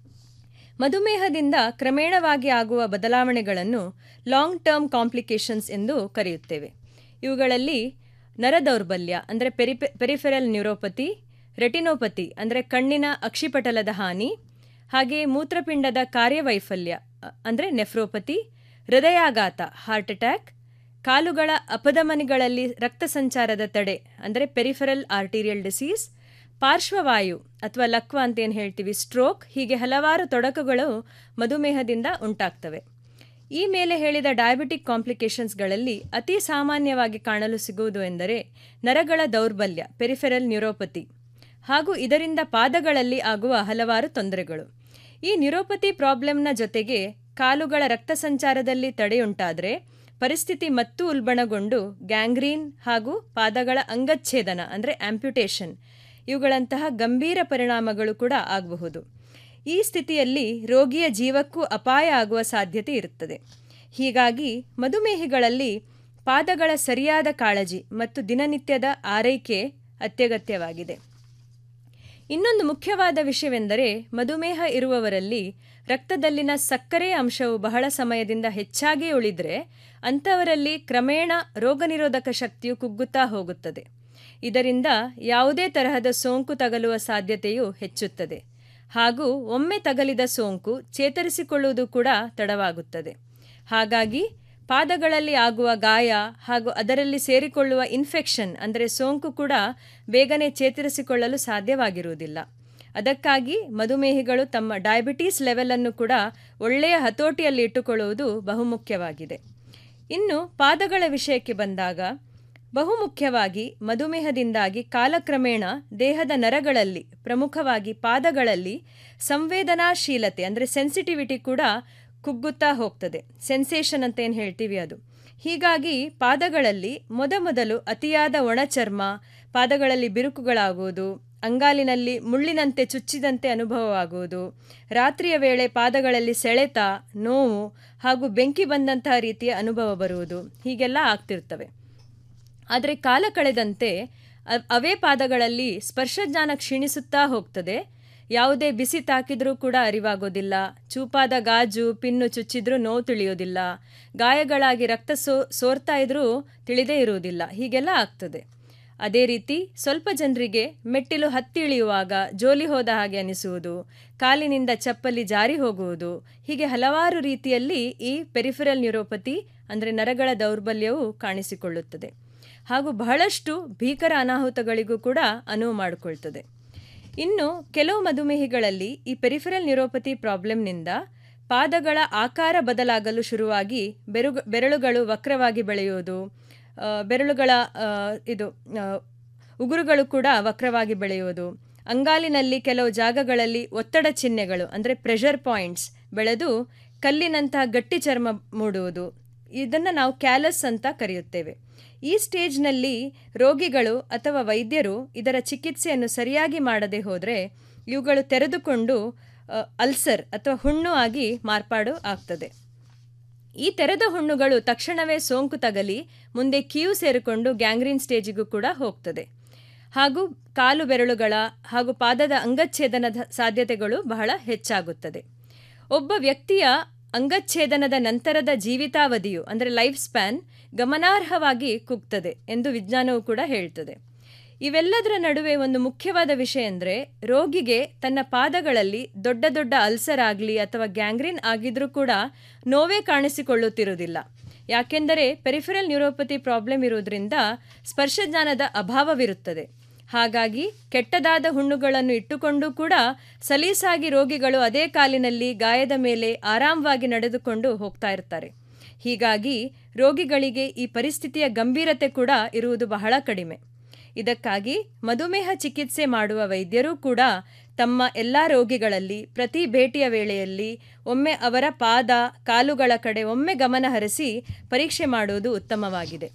S2: ಮಧುಮೇಹದಿಂದ ಕ್ರಮೇಣವಾಗಿ ಆಗುವ ಬದಲಾವಣೆಗಳನ್ನು ಲಾಂಗ್ ಟರ್ಮ್ ಕಾಂಪ್ಲಿಕೇಶನ್ಸ್ ಎಂದು ಕರೆಯುತ್ತೇವೆ ಇವುಗಳಲ್ಲಿ ನರದೌರ್ಬಲ್ಯ ಅಂದರೆ ಪೆರಿಪೆ ಪೆರಿಫೆರಲ್ ನ್ಯೂರೋಪತಿ ರೆಟಿನೋಪತಿ ಅಂದರೆ ಕಣ್ಣಿನ ಅಕ್ಷಿಪಟಲದ ಹಾನಿ ಹಾಗೆಯೇ ಮೂತ್ರಪಿಂಡದ ಕಾರ್ಯವೈಫಲ್ಯ ಅಂದರೆ ನೆಫ್ರೋಪತಿ ಹೃದಯಾಘಾತ ಹಾರ್ಟ್ ಅಟ್ಯಾಕ್ ಕಾಲುಗಳ ಅಪಧಮನಿಗಳಲ್ಲಿ ರಕ್ತ ಸಂಚಾರದ ತಡೆ ಅಂದರೆ ಪೆರಿಫೆರಲ್ ಆರ್ಟೀರಿಯಲ್ ಡಿಸೀಸ್ ಪಾರ್ಶ್ವವಾಯು ಅಥವಾ ಲಕ್ವ ಅಂತ ಏನು ಹೇಳ್ತೀವಿ ಸ್ಟ್ರೋಕ್ ಹೀಗೆ ಹಲವಾರು ತೊಡಕುಗಳು ಮಧುಮೇಹದಿಂದ ಉಂಟಾಗ್ತವೆ ಈ ಮೇಲೆ ಹೇಳಿದ ಡಯಾಬಿಟಿಕ್ ಕಾಂಪ್ಲಿಕೇಶನ್ಸ್ಗಳಲ್ಲಿ ಅತಿ ಸಾಮಾನ್ಯವಾಗಿ ಕಾಣಲು ಸಿಗುವುದು ಎಂದರೆ ನರಗಳ ದೌರ್ಬಲ್ಯ ಪೆರಿಫೆರಲ್ ನ್ಯೂರೋಪತಿ ಹಾಗೂ ಇದರಿಂದ ಪಾದಗಳಲ್ಲಿ ಆಗುವ ಹಲವಾರು ತೊಂದರೆಗಳು ಈ ನ್ಯೂರೋಪತಿ ಪ್ರಾಬ್ಲಮ್ನ ಜೊತೆಗೆ ಕಾಲುಗಳ ರಕ್ತ ಸಂಚಾರದಲ್ಲಿ ತಡೆಯುಂಟಾದರೆ ಪರಿಸ್ಥಿತಿ ಮತ್ತೂ ಉಲ್ಬಣಗೊಂಡು ಗ್ಯಾಂಗ್ರೀನ್ ಹಾಗೂ ಪಾದಗಳ ಅಂಗಚ್ಛೇದನ ಅಂದರೆ ಆಂಪ್ಯುಟೇಷನ್ ಇವುಗಳಂತಹ ಗಂಭೀರ ಪರಿಣಾಮಗಳು ಕೂಡ ಆಗಬಹುದು ಈ ಸ್ಥಿತಿಯಲ್ಲಿ ರೋಗಿಯ ಜೀವಕ್ಕೂ ಅಪಾಯ ಆಗುವ ಸಾಧ್ಯತೆ ಇರುತ್ತದೆ ಹೀಗಾಗಿ ಮಧುಮೇಹಿಗಳಲ್ಲಿ ಪಾದಗಳ ಸರಿಯಾದ ಕಾಳಜಿ ಮತ್ತು ದಿನನಿತ್ಯದ ಆರೈಕೆ ಅತ್ಯಗತ್ಯವಾಗಿದೆ ಇನ್ನೊಂದು ಮುಖ್ಯವಾದ ವಿಷಯವೆಂದರೆ ಮಧುಮೇಹ ಇರುವವರಲ್ಲಿ ರಕ್ತದಲ್ಲಿನ ಸಕ್ಕರೆ ಅಂಶವು ಬಹಳ ಸಮಯದಿಂದ ಹೆಚ್ಚಾಗಿ ಉಳಿದರೆ ಅಂಥವರಲ್ಲಿ ಕ್ರಮೇಣ ರೋಗನಿರೋಧಕ ಶಕ್ತಿಯು ಕುಗ್ಗುತ್ತಾ ಹೋಗುತ್ತದೆ ಇದರಿಂದ ಯಾವುದೇ ತರಹದ ಸೋಂಕು ತಗಲುವ ಸಾಧ್ಯತೆಯು ಹೆಚ್ಚುತ್ತದೆ ಹಾಗೂ ಒಮ್ಮೆ ತಗಲಿದ ಸೋಂಕು ಚೇತರಿಸಿಕೊಳ್ಳುವುದು ಕೂಡ ತಡವಾಗುತ್ತದೆ ಹಾಗಾಗಿ ಪಾದಗಳಲ್ಲಿ ಆಗುವ ಗಾಯ ಹಾಗೂ ಅದರಲ್ಲಿ ಸೇರಿಕೊಳ್ಳುವ ಇನ್ಫೆಕ್ಷನ್ ಅಂದರೆ ಸೋಂಕು ಕೂಡ ಬೇಗನೆ ಚೇತರಿಸಿಕೊಳ್ಳಲು ಸಾಧ್ಯವಾಗಿರುವುದಿಲ್ಲ ಅದಕ್ಕಾಗಿ ಮಧುಮೇಹಿಗಳು ತಮ್ಮ ಡಯಾಬಿಟೀಸ್ ಲೆವೆಲನ್ನು ಕೂಡ ಒಳ್ಳೆಯ ಹತೋಟಿಯಲ್ಲಿ ಇಟ್ಟುಕೊಳ್ಳುವುದು ಬಹುಮುಖ್ಯವಾಗಿದೆ ಇನ್ನು ಪಾದಗಳ ವಿಷಯಕ್ಕೆ ಬಂದಾಗ ಬಹುಮುಖ್ಯವಾಗಿ ಮಧುಮೇಹದಿಂದಾಗಿ ಕಾಲಕ್ರಮೇಣ ದೇಹದ ನರಗಳಲ್ಲಿ ಪ್ರಮುಖವಾಗಿ ಪಾದಗಳಲ್ಲಿ ಸಂವೇದನಾಶೀಲತೆ ಅಂದರೆ ಸೆನ್ಸಿಟಿವಿಟಿ ಕೂಡ ಕುಗ್ಗುತ್ತಾ ಹೋಗ್ತದೆ ಸೆನ್ಸೇಷನ್ ಅಂತ ಏನು ಹೇಳ್ತೀವಿ ಅದು ಹೀಗಾಗಿ ಪಾದಗಳಲ್ಲಿ ಮೊದಮೊದಲು ಅತಿಯಾದ ಒಣಚರ್ಮ ಪಾದಗಳಲ್ಲಿ ಬಿರುಕುಗಳಾಗುವುದು ಅಂಗಾಲಿನಲ್ಲಿ ಮುಳ್ಳಿನಂತೆ ಚುಚ್ಚಿದಂತೆ ಅನುಭವವಾಗುವುದು ರಾತ್ರಿಯ ವೇಳೆ ಪಾದಗಳಲ್ಲಿ ಸೆಳೆತ ನೋವು ಹಾಗೂ ಬೆಂಕಿ ಬಂದಂತಹ ರೀತಿಯ ಅನುಭವ ಬರುವುದು ಹೀಗೆಲ್ಲ ಆಗ್ತಿರ್ತವೆ ಆದರೆ ಕಾಲ ಕಳೆದಂತೆ ಅವೇ ಪಾದಗಳಲ್ಲಿ ಸ್ಪರ್ಶಜ್ಞಾನ ಕ್ಷೀಣಿಸುತ್ತಾ ಹೋಗ್ತದೆ ಯಾವುದೇ ಬಿಸಿ ತಾಕಿದ್ರೂ ಕೂಡ ಅರಿವಾಗೋದಿಲ್ಲ ಚೂಪಾದ ಗಾಜು ಪಿನ್ನು ಚುಚ್ಚಿದ್ರೂ ನೋವು ತಿಳಿಯೋದಿಲ್ಲ ಗಾಯಗಳಾಗಿ ರಕ್ತ ಸೋ ಸೋರ್ತಾ ಇದ್ರೂ ತಿಳಿದೇ ಇರುವುದಿಲ್ಲ ಹೀಗೆಲ್ಲ ಆಗ್ತದೆ ಅದೇ ರೀತಿ ಸ್ವಲ್ಪ ಜನರಿಗೆ ಮೆಟ್ಟಿಲು ಹತ್ತಿ ಇಳಿಯುವಾಗ ಜೋಲಿ ಹೋದ ಹಾಗೆ ಅನಿಸುವುದು ಕಾಲಿನಿಂದ ಚಪ್ಪಲಿ ಜಾರಿ ಹೋಗುವುದು ಹೀಗೆ ಹಲವಾರು ರೀತಿಯಲ್ಲಿ ಈ ಪೆರಿಫೆರಲ್ ನ್ಯೂರೋಪತಿ ಅಂದರೆ ನರಗಳ ದೌರ್ಬಲ್ಯವು ಕಾಣಿಸಿಕೊಳ್ಳುತ್ತದೆ ಹಾಗೂ ಬಹಳಷ್ಟು ಭೀಕರ ಅನಾಹುತಗಳಿಗೂ ಕೂಡ ಅನುವು ಮಾಡಿಕೊಳ್ತದೆ ಇನ್ನು ಕೆಲವು ಮಧುಮೇಹಿಗಳಲ್ಲಿ ಈ ಪೆರಿಫೆರಲ್ ನ್ಯೂರೋಪತಿ ಪ್ರಾಬ್ಲಮ್ನಿಂದ ಪಾದಗಳ ಆಕಾರ ಬದಲಾಗಲು ಶುರುವಾಗಿ ಬೆರು ಬೆರಳುಗಳು ವಕ್ರವಾಗಿ ಬೆಳೆಯುವುದು ಬೆರಳುಗಳ ಇದು ಉಗುರುಗಳು ಕೂಡ ವಕ್ರವಾಗಿ ಬೆಳೆಯುವುದು ಅಂಗಾಲಿನಲ್ಲಿ ಕೆಲವು ಜಾಗಗಳಲ್ಲಿ ಒತ್ತಡ ಚಿಹ್ನೆಗಳು ಅಂದರೆ ಪ್ರೆಷರ್ ಪಾಯಿಂಟ್ಸ್ ಬೆಳೆದು ಕಲ್ಲಿನಂತಹ ಗಟ್ಟಿ ಚರ್ಮ ಮೂಡುವುದು ಇದನ್ನು ನಾವು ಕ್ಯಾಲಸ್ ಅಂತ ಕರೆಯುತ್ತೇವೆ ಈ ಸ್ಟೇಜ್ನಲ್ಲಿ ರೋಗಿಗಳು ಅಥವಾ ವೈದ್ಯರು ಇದರ ಚಿಕಿತ್ಸೆಯನ್ನು ಸರಿಯಾಗಿ ಮಾಡದೆ ಹೋದರೆ ಇವುಗಳು ತೆರೆದುಕೊಂಡು ಅಲ್ಸರ್ ಅಥವಾ ಹುಣ್ಣು ಆಗಿ ಮಾರ್ಪಾಡು ಆಗ್ತದೆ ಈ ತೆರೆದ ಹುಣ್ಣುಗಳು ತಕ್ಷಣವೇ ಸೋಂಕು ತಗಲಿ ಮುಂದೆ ಕಿಯು ಸೇರಿಕೊಂಡು ಗ್ಯಾಂಗ್ರೀನ್ ಸ್ಟೇಜಿಗೂ ಕೂಡ ಹೋಗ್ತದೆ ಹಾಗೂ ಕಾಲು ಬೆರಳುಗಳ ಹಾಗೂ ಪಾದದ ಅಂಗಚ್ಛೇದನದ ಸಾಧ್ಯತೆಗಳು ಬಹಳ ಹೆಚ್ಚಾಗುತ್ತದೆ ಒಬ್ಬ ವ್ಯಕ್ತಿಯ ಅಂಗಚ್ಛೇದನದ ನಂತರದ ಜೀವಿತಾವಧಿಯು ಅಂದರೆ ಲೈಫ್ ಸ್ಪ್ಯಾನ್ ಗಮನಾರ್ಹವಾಗಿ ಕುಗ್ತದೆ ಎಂದು ವಿಜ್ಞಾನವು ಕೂಡ ಹೇಳ್ತದೆ ಇವೆಲ್ಲದರ ನಡುವೆ ಒಂದು ಮುಖ್ಯವಾದ ವಿಷಯ ಅಂದರೆ ರೋಗಿಗೆ ತನ್ನ ಪಾದಗಳಲ್ಲಿ ದೊಡ್ಡ ದೊಡ್ಡ ಅಲ್ಸರ್ ಆಗಲಿ ಅಥವಾ ಗ್ಯಾಂಗ್ರೀನ್ ಆಗಿದ್ರೂ ಕೂಡ ನೋವೇ ಕಾಣಿಸಿಕೊಳ್ಳುತ್ತಿರುವುದಿಲ್ಲ ಯಾಕೆಂದರೆ ಪೆರಿಫೆರಲ್ ನ್ಯೂರೋಪತಿ ಪ್ರಾಬ್ಲಮ್ ಇರುವುದರಿಂದ ಸ್ಪರ್ಶಜ್ಞಾನದ ಅಭಾವವಿರುತ್ತದೆ ಹಾಗಾಗಿ ಕೆಟ್ಟದಾದ ಹುಣ್ಣುಗಳನ್ನು ಇಟ್ಟುಕೊಂಡು ಕೂಡ ಸಲೀಸಾಗಿ ರೋಗಿಗಳು ಅದೇ ಕಾಲಿನಲ್ಲಿ ಗಾಯದ ಮೇಲೆ ಆರಾಮವಾಗಿ ನಡೆದುಕೊಂಡು ಹೋಗ್ತಾ ಇರ್ತಾರೆ ಹೀಗಾಗಿ ರೋಗಿಗಳಿಗೆ ಈ ಪರಿಸ್ಥಿತಿಯ ಗಂಭೀರತೆ ಕೂಡ ಇರುವುದು ಬಹಳ ಕಡಿಮೆ ಇದಕ್ಕಾಗಿ ಮಧುಮೇಹ ಚಿಕಿತ್ಸೆ ಮಾಡುವ ವೈದ್ಯರೂ ಕೂಡ ತಮ್ಮ ಎಲ್ಲ ರೋಗಿಗಳಲ್ಲಿ ಪ್ರತಿ ಭೇಟಿಯ ವೇಳೆಯಲ್ಲಿ ಒಮ್ಮೆ ಅವರ ಪಾದ ಕಾಲುಗಳ ಕಡೆ ಒಮ್ಮೆ ಗಮನ ಹರಿಸಿ ಪರೀಕ್ಷೆ ಮಾಡುವುದು ಉತ್ತಮವಾಗಿದೆ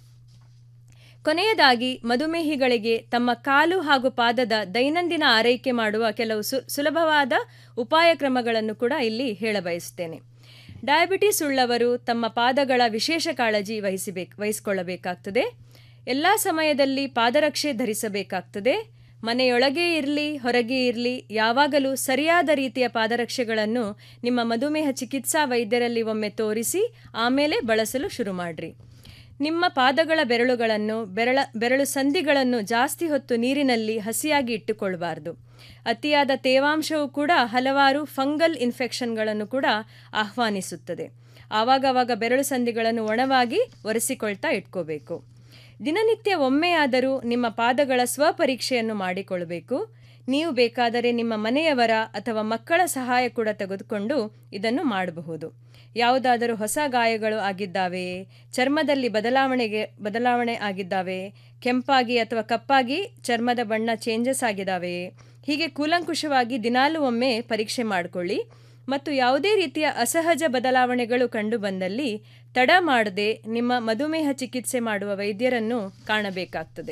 S2: ಕೊನೆಯದಾಗಿ ಮಧುಮೇಹಿಗಳಿಗೆ ತಮ್ಮ ಕಾಲು ಹಾಗೂ ಪಾದದ ದೈನಂದಿನ ಆರೈಕೆ ಮಾಡುವ ಕೆಲವು ಸು ಸುಲಭವಾದ ಉಪಾಯ ಕ್ರಮಗಳನ್ನು ಕೂಡ ಇಲ್ಲಿ ಹೇಳಬಯಸುತ್ತೇನೆ ಡಯಾಬಿಟಿಸ್ ಉಳ್ಳವರು ತಮ್ಮ ಪಾದಗಳ ವಿಶೇಷ ಕಾಳಜಿ ವಹಿಸಬೇಕು ವಹಿಸಿಕೊಳ್ಳಬೇಕಾಗ್ತದೆ ಎಲ್ಲ ಸಮಯದಲ್ಲಿ ಪಾದರಕ್ಷೆ ಧರಿಸಬೇಕಾಗ್ತದೆ ಮನೆಯೊಳಗೇ ಇರಲಿ ಹೊರಗೆ ಇರಲಿ ಯಾವಾಗಲೂ ಸರಿಯಾದ ರೀತಿಯ ಪಾದರಕ್ಷೆಗಳನ್ನು ನಿಮ್ಮ ಮಧುಮೇಹ ಚಿಕಿತ್ಸಾ ವೈದ್ಯರಲ್ಲಿ ಒಮ್ಮೆ ತೋರಿಸಿ ಆಮೇಲೆ ಬಳಸಲು ಶುರು ಮಾಡಿರಿ ನಿಮ್ಮ ಪಾದಗಳ ಬೆರಳುಗಳನ್ನು ಬೆರಳ ಬೆರಳು ಸಂಧಿಗಳನ್ನು ಜಾಸ್ತಿ ಹೊತ್ತು ನೀರಿನಲ್ಲಿ ಹಸಿಯಾಗಿ ಇಟ್ಟುಕೊಳ್ಬಾರ್ದು ಅತಿಯಾದ ತೇವಾಂಶವು ಕೂಡ ಹಲವಾರು ಫಂಗಲ್ ಇನ್ಫೆಕ್ಷನ್ಗಳನ್ನು ಕೂಡ ಆಹ್ವಾನಿಸುತ್ತದೆ ಆವಾಗವಾಗ ಬೆರಳು ಸಂಧಿಗಳನ್ನು ಒಣವಾಗಿ ಒರೆಸಿಕೊಳ್ತಾ ಇಟ್ಕೋಬೇಕು ದಿನನಿತ್ಯ ಒಮ್ಮೆಯಾದರೂ ನಿಮ್ಮ ಪಾದಗಳ ಸ್ವಪರೀಕ್ಷೆಯನ್ನು ಮಾಡಿಕೊಳ್ಳಬೇಕು ನೀವು ಬೇಕಾದರೆ ನಿಮ್ಮ ಮನೆಯವರ ಅಥವಾ ಮಕ್ಕಳ ಸಹಾಯ ಕೂಡ ತೆಗೆದುಕೊಂಡು ಇದನ್ನು ಮಾಡಬಹುದು ಯಾವುದಾದರೂ ಹೊಸ ಗಾಯಗಳು ಆಗಿದ್ದಾವೆಯೇ ಚರ್ಮದಲ್ಲಿ ಬದಲಾವಣೆಗೆ ಬದಲಾವಣೆ ಆಗಿದ್ದಾವೆ ಕೆಂಪಾಗಿ ಅಥವಾ ಕಪ್ಪಾಗಿ ಚರ್ಮದ ಬಣ್ಣ ಚೇಂಜಸ್ ಆಗಿದ್ದಾವೆಯೇ ಹೀಗೆ ಕೂಲಂಕುಷವಾಗಿ ದಿನಾಲೂ ಒಮ್ಮೆ ಪರೀಕ್ಷೆ ಮಾಡಿಕೊಳ್ಳಿ ಮತ್ತು ಯಾವುದೇ ರೀತಿಯ ಅಸಹಜ ಬದಲಾವಣೆಗಳು ಕಂಡು ಬಂದಲ್ಲಿ ತಡ ಮಾಡದೆ ನಿಮ್ಮ ಮಧುಮೇಹ ಚಿಕಿತ್ಸೆ ಮಾಡುವ ವೈದ್ಯರನ್ನು ಕಾಣಬೇಕಾಗ್ತದೆ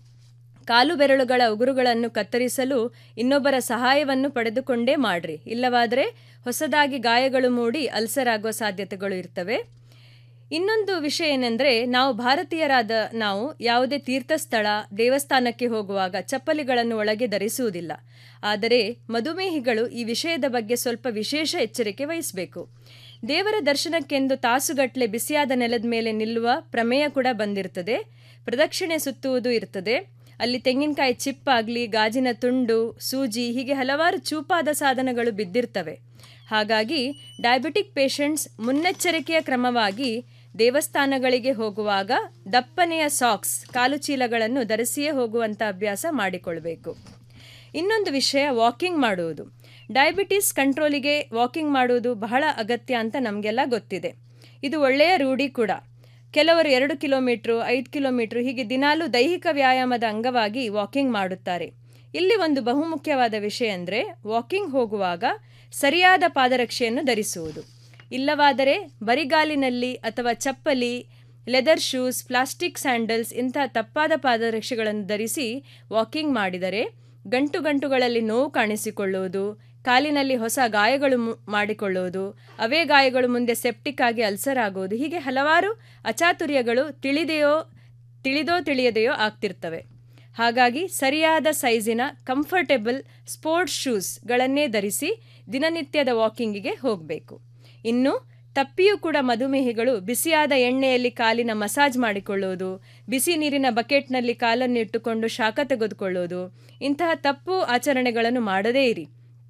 S2: ಕಾಲು ಬೆರಳುಗಳ ಉಗುರುಗಳನ್ನು ಕತ್ತರಿಸಲು ಇನ್ನೊಬ್ಬರ ಸಹಾಯವನ್ನು ಪಡೆದುಕೊಂಡೇ ಮಾಡ್ರಿ ಇಲ್ಲವಾದರೆ ಹೊಸದಾಗಿ ಗಾಯಗಳು ಮೂಡಿ ಅಲ್ಸರ್ ಆಗುವ ಸಾಧ್ಯತೆಗಳು ಇರ್ತವೆ ಇನ್ನೊಂದು ವಿಷಯ ಏನೆಂದರೆ ನಾವು ಭಾರತೀಯರಾದ ನಾವು ಯಾವುದೇ ತೀರ್ಥಸ್ಥಳ ದೇವಸ್ಥಾನಕ್ಕೆ ಹೋಗುವಾಗ ಚಪ್ಪಲಿಗಳನ್ನು ಒಳಗೆ ಧರಿಸುವುದಿಲ್ಲ ಆದರೆ ಮಧುಮೇಹಿಗಳು ಈ ವಿಷಯದ ಬಗ್ಗೆ ಸ್ವಲ್ಪ ವಿಶೇಷ ಎಚ್ಚರಿಕೆ ವಹಿಸಬೇಕು ದೇವರ ದರ್ಶನಕ್ಕೆಂದು ತಾಸುಗಟ್ಟಲೆ ಬಿಸಿಯಾದ ನೆಲದ ಮೇಲೆ ನಿಲ್ಲುವ ಪ್ರಮೇಯ ಕೂಡ ಬಂದಿರ್ತದೆ ಪ್ರದಕ್ಷಿಣೆ ಸುತ್ತುವುದು ಇರ್ತದೆ ಅಲ್ಲಿ ತೆಂಗಿನಕಾಯಿ ಚಿಪ್ಪಾಗಲಿ ಗಾಜಿನ ತುಂಡು ಸೂಜಿ ಹೀಗೆ ಹಲವಾರು ಚೂಪಾದ ಸಾಧನಗಳು ಬಿದ್ದಿರ್ತವೆ ಹಾಗಾಗಿ ಡಯಾಬಿಟಿಕ್ ಪೇಷಂಟ್ಸ್ ಮುನ್ನೆಚ್ಚರಿಕೆಯ ಕ್ರಮವಾಗಿ ದೇವಸ್ಥಾನಗಳಿಗೆ ಹೋಗುವಾಗ ದಪ್ಪನೆಯ ಸಾಕ್ಸ್ ಕಾಲು ಚೀಲಗಳನ್ನು ಧರಿಸಿಯೇ ಹೋಗುವಂಥ ಅಭ್ಯಾಸ ಮಾಡಿಕೊಳ್ಬೇಕು ಇನ್ನೊಂದು ವಿಷಯ ವಾಕಿಂಗ್ ಮಾಡುವುದು ಡಯಾಬಿಟಿಸ್ ಕಂಟ್ರೋಲಿಗೆ ವಾಕಿಂಗ್ ಮಾಡುವುದು ಬಹಳ ಅಗತ್ಯ ಅಂತ ನಮಗೆಲ್ಲ ಗೊತ್ತಿದೆ ಇದು ಒಳ್ಳೆಯ ರೂಢಿ ಕೂಡ ಕೆಲವರು ಎರಡು ಕಿಲೋಮೀಟ್ರು ಐದು ಕಿಲೋಮೀಟ್ರು ಹೀಗೆ ದಿನಾಲೂ ದೈಹಿಕ ವ್ಯಾಯಾಮದ ಅಂಗವಾಗಿ ವಾಕಿಂಗ್ ಮಾಡುತ್ತಾರೆ ಇಲ್ಲಿ ಒಂದು ಬಹುಮುಖ್ಯವಾದ ವಿಷಯ ಅಂದರೆ ವಾಕಿಂಗ್ ಹೋಗುವಾಗ ಸರಿಯಾದ ಪಾದರಕ್ಷೆಯನ್ನು ಧರಿಸುವುದು ಇಲ್ಲವಾದರೆ ಬರಿಗಾಲಿನಲ್ಲಿ ಅಥವಾ ಚಪ್ಪಲಿ ಲೆದರ್ ಶೂಸ್ ಪ್ಲಾಸ್ಟಿಕ್ ಸ್ಯಾಂಡಲ್ಸ್ ಇಂಥ ತಪ್ಪಾದ ಪಾದರಕ್ಷೆಗಳನ್ನು ಧರಿಸಿ ವಾಕಿಂಗ್ ಮಾಡಿದರೆ ಗಂಟು ಗಂಟುಗಳಲ್ಲಿ ನೋವು ಕಾಣಿಸಿಕೊಳ್ಳುವುದು ಕಾಲಿನಲ್ಲಿ ಹೊಸ ಗಾಯಗಳು ಮಾಡಿಕೊಳ್ಳುವುದು ಅವೇ ಗಾಯಗಳು ಮುಂದೆ ಸೆಪ್ಟಿಕ್ ಆಗಿ ಅಲ್ಸರ್ ಆಗುವುದು ಹೀಗೆ ಹಲವಾರು ಅಚಾತುರ್ಯಗಳು ತಿಳಿದೆಯೋ ತಿಳಿದೋ ತಿಳಿಯದೆಯೋ ಆಗ್ತಿರ್ತವೆ ಹಾಗಾಗಿ ಸರಿಯಾದ ಸೈಜಿನ ಕಂಫರ್ಟೇಬಲ್ ಸ್ಪೋರ್ಟ್ಸ್ ಶೂಸ್ಗಳನ್ನೇ ಧರಿಸಿ ದಿನನಿತ್ಯದ ವಾಕಿಂಗಿಗೆ ಹೋಗಬೇಕು ಇನ್ನು ತಪ್ಪಿಯೂ ಕೂಡ ಮಧುಮೇಹಿಗಳು ಬಿಸಿಯಾದ ಎಣ್ಣೆಯಲ್ಲಿ ಕಾಲಿನ ಮಸಾಜ್ ಮಾಡಿಕೊಳ್ಳುವುದು ಬಿಸಿ ನೀರಿನ ಬಕೆಟ್ನಲ್ಲಿ ಕಾಲನ್ನು ಇಟ್ಟುಕೊಂಡು ಶಾಖ ತೆಗೆದುಕೊಳ್ಳುವುದು ಇಂತಹ ತಪ್ಪು ಆಚರಣೆಗಳನ್ನು ಮಾಡದೇ ಇರಿ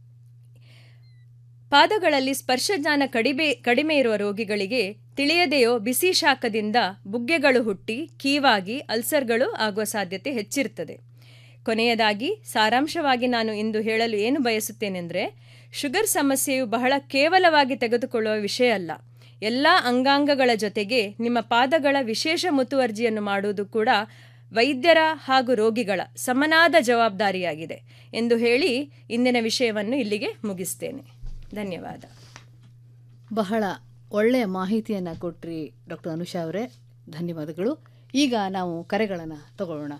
S2: ಪಾದಗಳಲ್ಲಿ ಸ್ಪರ್ಶಜ್ಞಾನ ಕಡಿಮೆ ಕಡಿಮೆ ಇರುವ ರೋಗಿಗಳಿಗೆ ತಿಳಿಯದೆಯೋ ಬಿಸಿ ಶಾಖದಿಂದ ಬುಗ್ಗೆಗಳು ಹುಟ್ಟಿ ಕೀವಾಗಿ ಅಲ್ಸರ್ಗಳು ಆಗುವ ಸಾಧ್ಯತೆ ಹೆಚ್ಚಿರ್ತದೆ ಕೊನೆಯದಾಗಿ ಸಾರಾಂಶವಾಗಿ ನಾನು ಇಂದು ಹೇಳಲು ಏನು ಬಯಸುತ್ತೇನೆಂದರೆ ಶುಗರ್ ಸಮಸ್ಯೆಯು ಬಹಳ ಕೇವಲವಾಗಿ ತೆಗೆದುಕೊಳ್ಳುವ ವಿಷಯ ಅಲ್ಲ ಎಲ್ಲ ಅಂಗಾಂಗಗಳ ಜೊತೆಗೆ ನಿಮ್ಮ ಪಾದಗಳ ವಿಶೇಷ ಮುತುವರ್ಜಿಯನ್ನು ಮಾಡುವುದು ಕೂಡ ವೈದ್ಯರ ಹಾಗೂ ರೋಗಿಗಳ ಸಮನಾದ ಜವಾಬ್ದಾರಿಯಾಗಿದೆ ಎಂದು ಹೇಳಿ ಇಂದಿನ ವಿಷಯವನ್ನು ಇಲ್ಲಿಗೆ ಮುಗಿಸ್ತೇನೆ ಧನ್ಯವಾದ
S1: ಬಹಳ ಒಳ್ಳೆಯ ಮಾಹಿತಿಯನ್ನು ಕೊಟ್ರಿ ಡಾಕ್ಟರ್ ಅನುಷಾ ಅವರೇ ಧನ್ಯವಾದಗಳು ಈಗ ನಾವು ಕರೆಗಳನ್ನು ತಗೊಳ್ಳೋಣ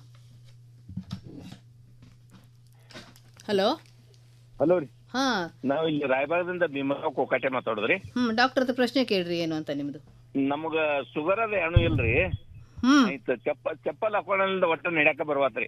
S1: ಹಲೋ
S5: ಹಲೋ ರೀ
S1: ಹಾ
S5: ನಾವ್ ಇಲ್ಲಿ ರಾಯಬಾಗದಿಂದ ಭೀಮರಾವ್ ಕೋಕಾಟೆ ಮಾತಾಡೋದ್ರಿ
S1: ಹ್ಮ್ ಡಾಕ್ಟರ್ ಹತ್ರ ಪ್ರಶ್ನೆ ಕೇಳ್ರಿ ಏನು ಅಂತ ನಿಮ್ದು
S5: ನಮಗ ಶುಗರ್ ಅದ ಏನು ಇಲ್ರಿ
S1: ಹ್ಮ್
S5: ಆಯ್ತು ಚಪ್ಪ ಚಪ್ಪಲ್ ಹಾಕೊಳ್ಳೋದ್ರಿಂದ ಒಟ್ಟ ನಡ್ಯಾಕ ಬರ್ವಾತ್ರಿ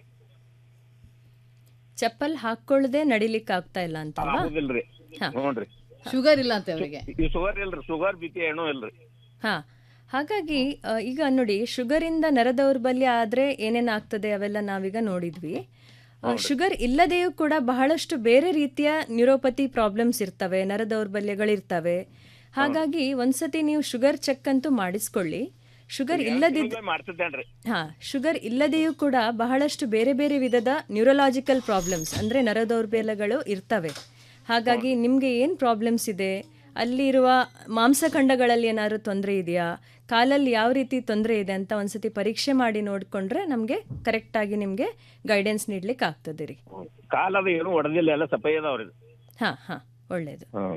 S2: ಚಪ್ಪಲ್ ಹಾಕೊಳ್ಳದೆ ನಡಿಲಿಕ್ಕೆ ಆಗ್ತಾ ಇಲ್ಲ ಅಂತಲ್ವಾ
S5: ಆಗುದಿಲ್ರಿ
S2: ಹಾ.
S5: ಹ್ಞೂನ್ರಿ
S1: ಶುಗರ್ ಇಲ್ಲ ಅಂತ ಅವರಿಗೆ
S5: ಈ ಶುಗರ್ ಇಲ್ರಿ ಶುಗರ್ ಬಿ ಪಿ ಏನೂ ಇಲ್ರಿ
S2: ಹಾ ಹಾಗಾಗಿ ಆ, ಈಗ ನೋಡಿ ಶುಗರಿಂದ ನರ ದೌರ್ಬಲ್ಯ ಆದರೆ ಏನೇನು ಆಗ್ತದೆ ಅವೆಲ್ಲ ನಾವೀಗ ನೋಡಿದ್ವಿ ಆ, ಶುಗರ್ ಇಲ್ಲದೆಯೂ ಕೂಡ ಬಹಳಷ್ಟು ಬೇರೆ ರೀತಿಯ ನ್ಯೂರೋಪತಿ ಪ್ರಾಬ್ಲಮ್ಸ್ ಇರ್ತವೆ ನರ ದೌರ್ಬಲ್ಯಗಳಿರ್ತವೆ ಹಾಗಾಗಿ ಒಂದ್ಸತಿ ನೀವು ಶುಗರ್ ಚೆಕ್ ಅಂತೂ ಮಾಡಿಸ್ಕೊಳ್ಳಿ ಶುಗರ್ ಇಲ್ಲದಿದ್ದ
S5: ಮಾಡ್ತಿದ್ದೇನ್ರಿ
S2: ಹಾ ಶುಗರ್ ಇಲ್ಲದೆಯೂ ಕೂಡ ಬಹಳಷ್ಟು ಬೇರೆ ಬೇರೆ ವಿಧದ ನ್ಯೂರಲಾಜಿಕಲ್ ಪ್ರಾಬ್ಲಮ್ಸ್ ಅಂದರೆ ನರ ದೌರ್ಬಲ್ಯಗಳು ಇರ್ತವೆ ಹಾಗಾಗಿ ನಿಮಗೆ ಏನು ಪ್ರಾಬ್ಲಮ್ಸ್ ಇದೆ ಅಲ್ಲಿರುವ ಮಾಂಸಖಂಡಗಳಲ್ಲಿ ಏನಾದರೂ ತೊಂದರೆ ಇದೆಯಾ ಕಾಲಲ್ಲಿ ಯಾವ ರೀತಿ ತೊಂದರೆ ಇದೆ ಅಂತ ಒಂದ್ಸತಿ ಪರೀಕ್ಷೆ ಮಾಡಿ ನೋಡಿಕೊಂಡ್ರೆ ನಮಗೆ ಕರೆಕ್ಟಾಗಿ ನಿಮಗೆ ಗೈಡೆನ್ಸ್ ನೀಡ್ಲಿಕ್ಕೆ ಆಗ್ತದೆ ರೀ
S5: ಕಾಲದ ಏನು ಹೊಡೆದಿಲ್ಲ ಎಲ್ಲ ಸಫೈ ಅದಾವ್ರಿ
S2: ಹಾಂ ಹಾಂ ಒಳ್ಳೆಯದು
S5: ಹ್ಮ್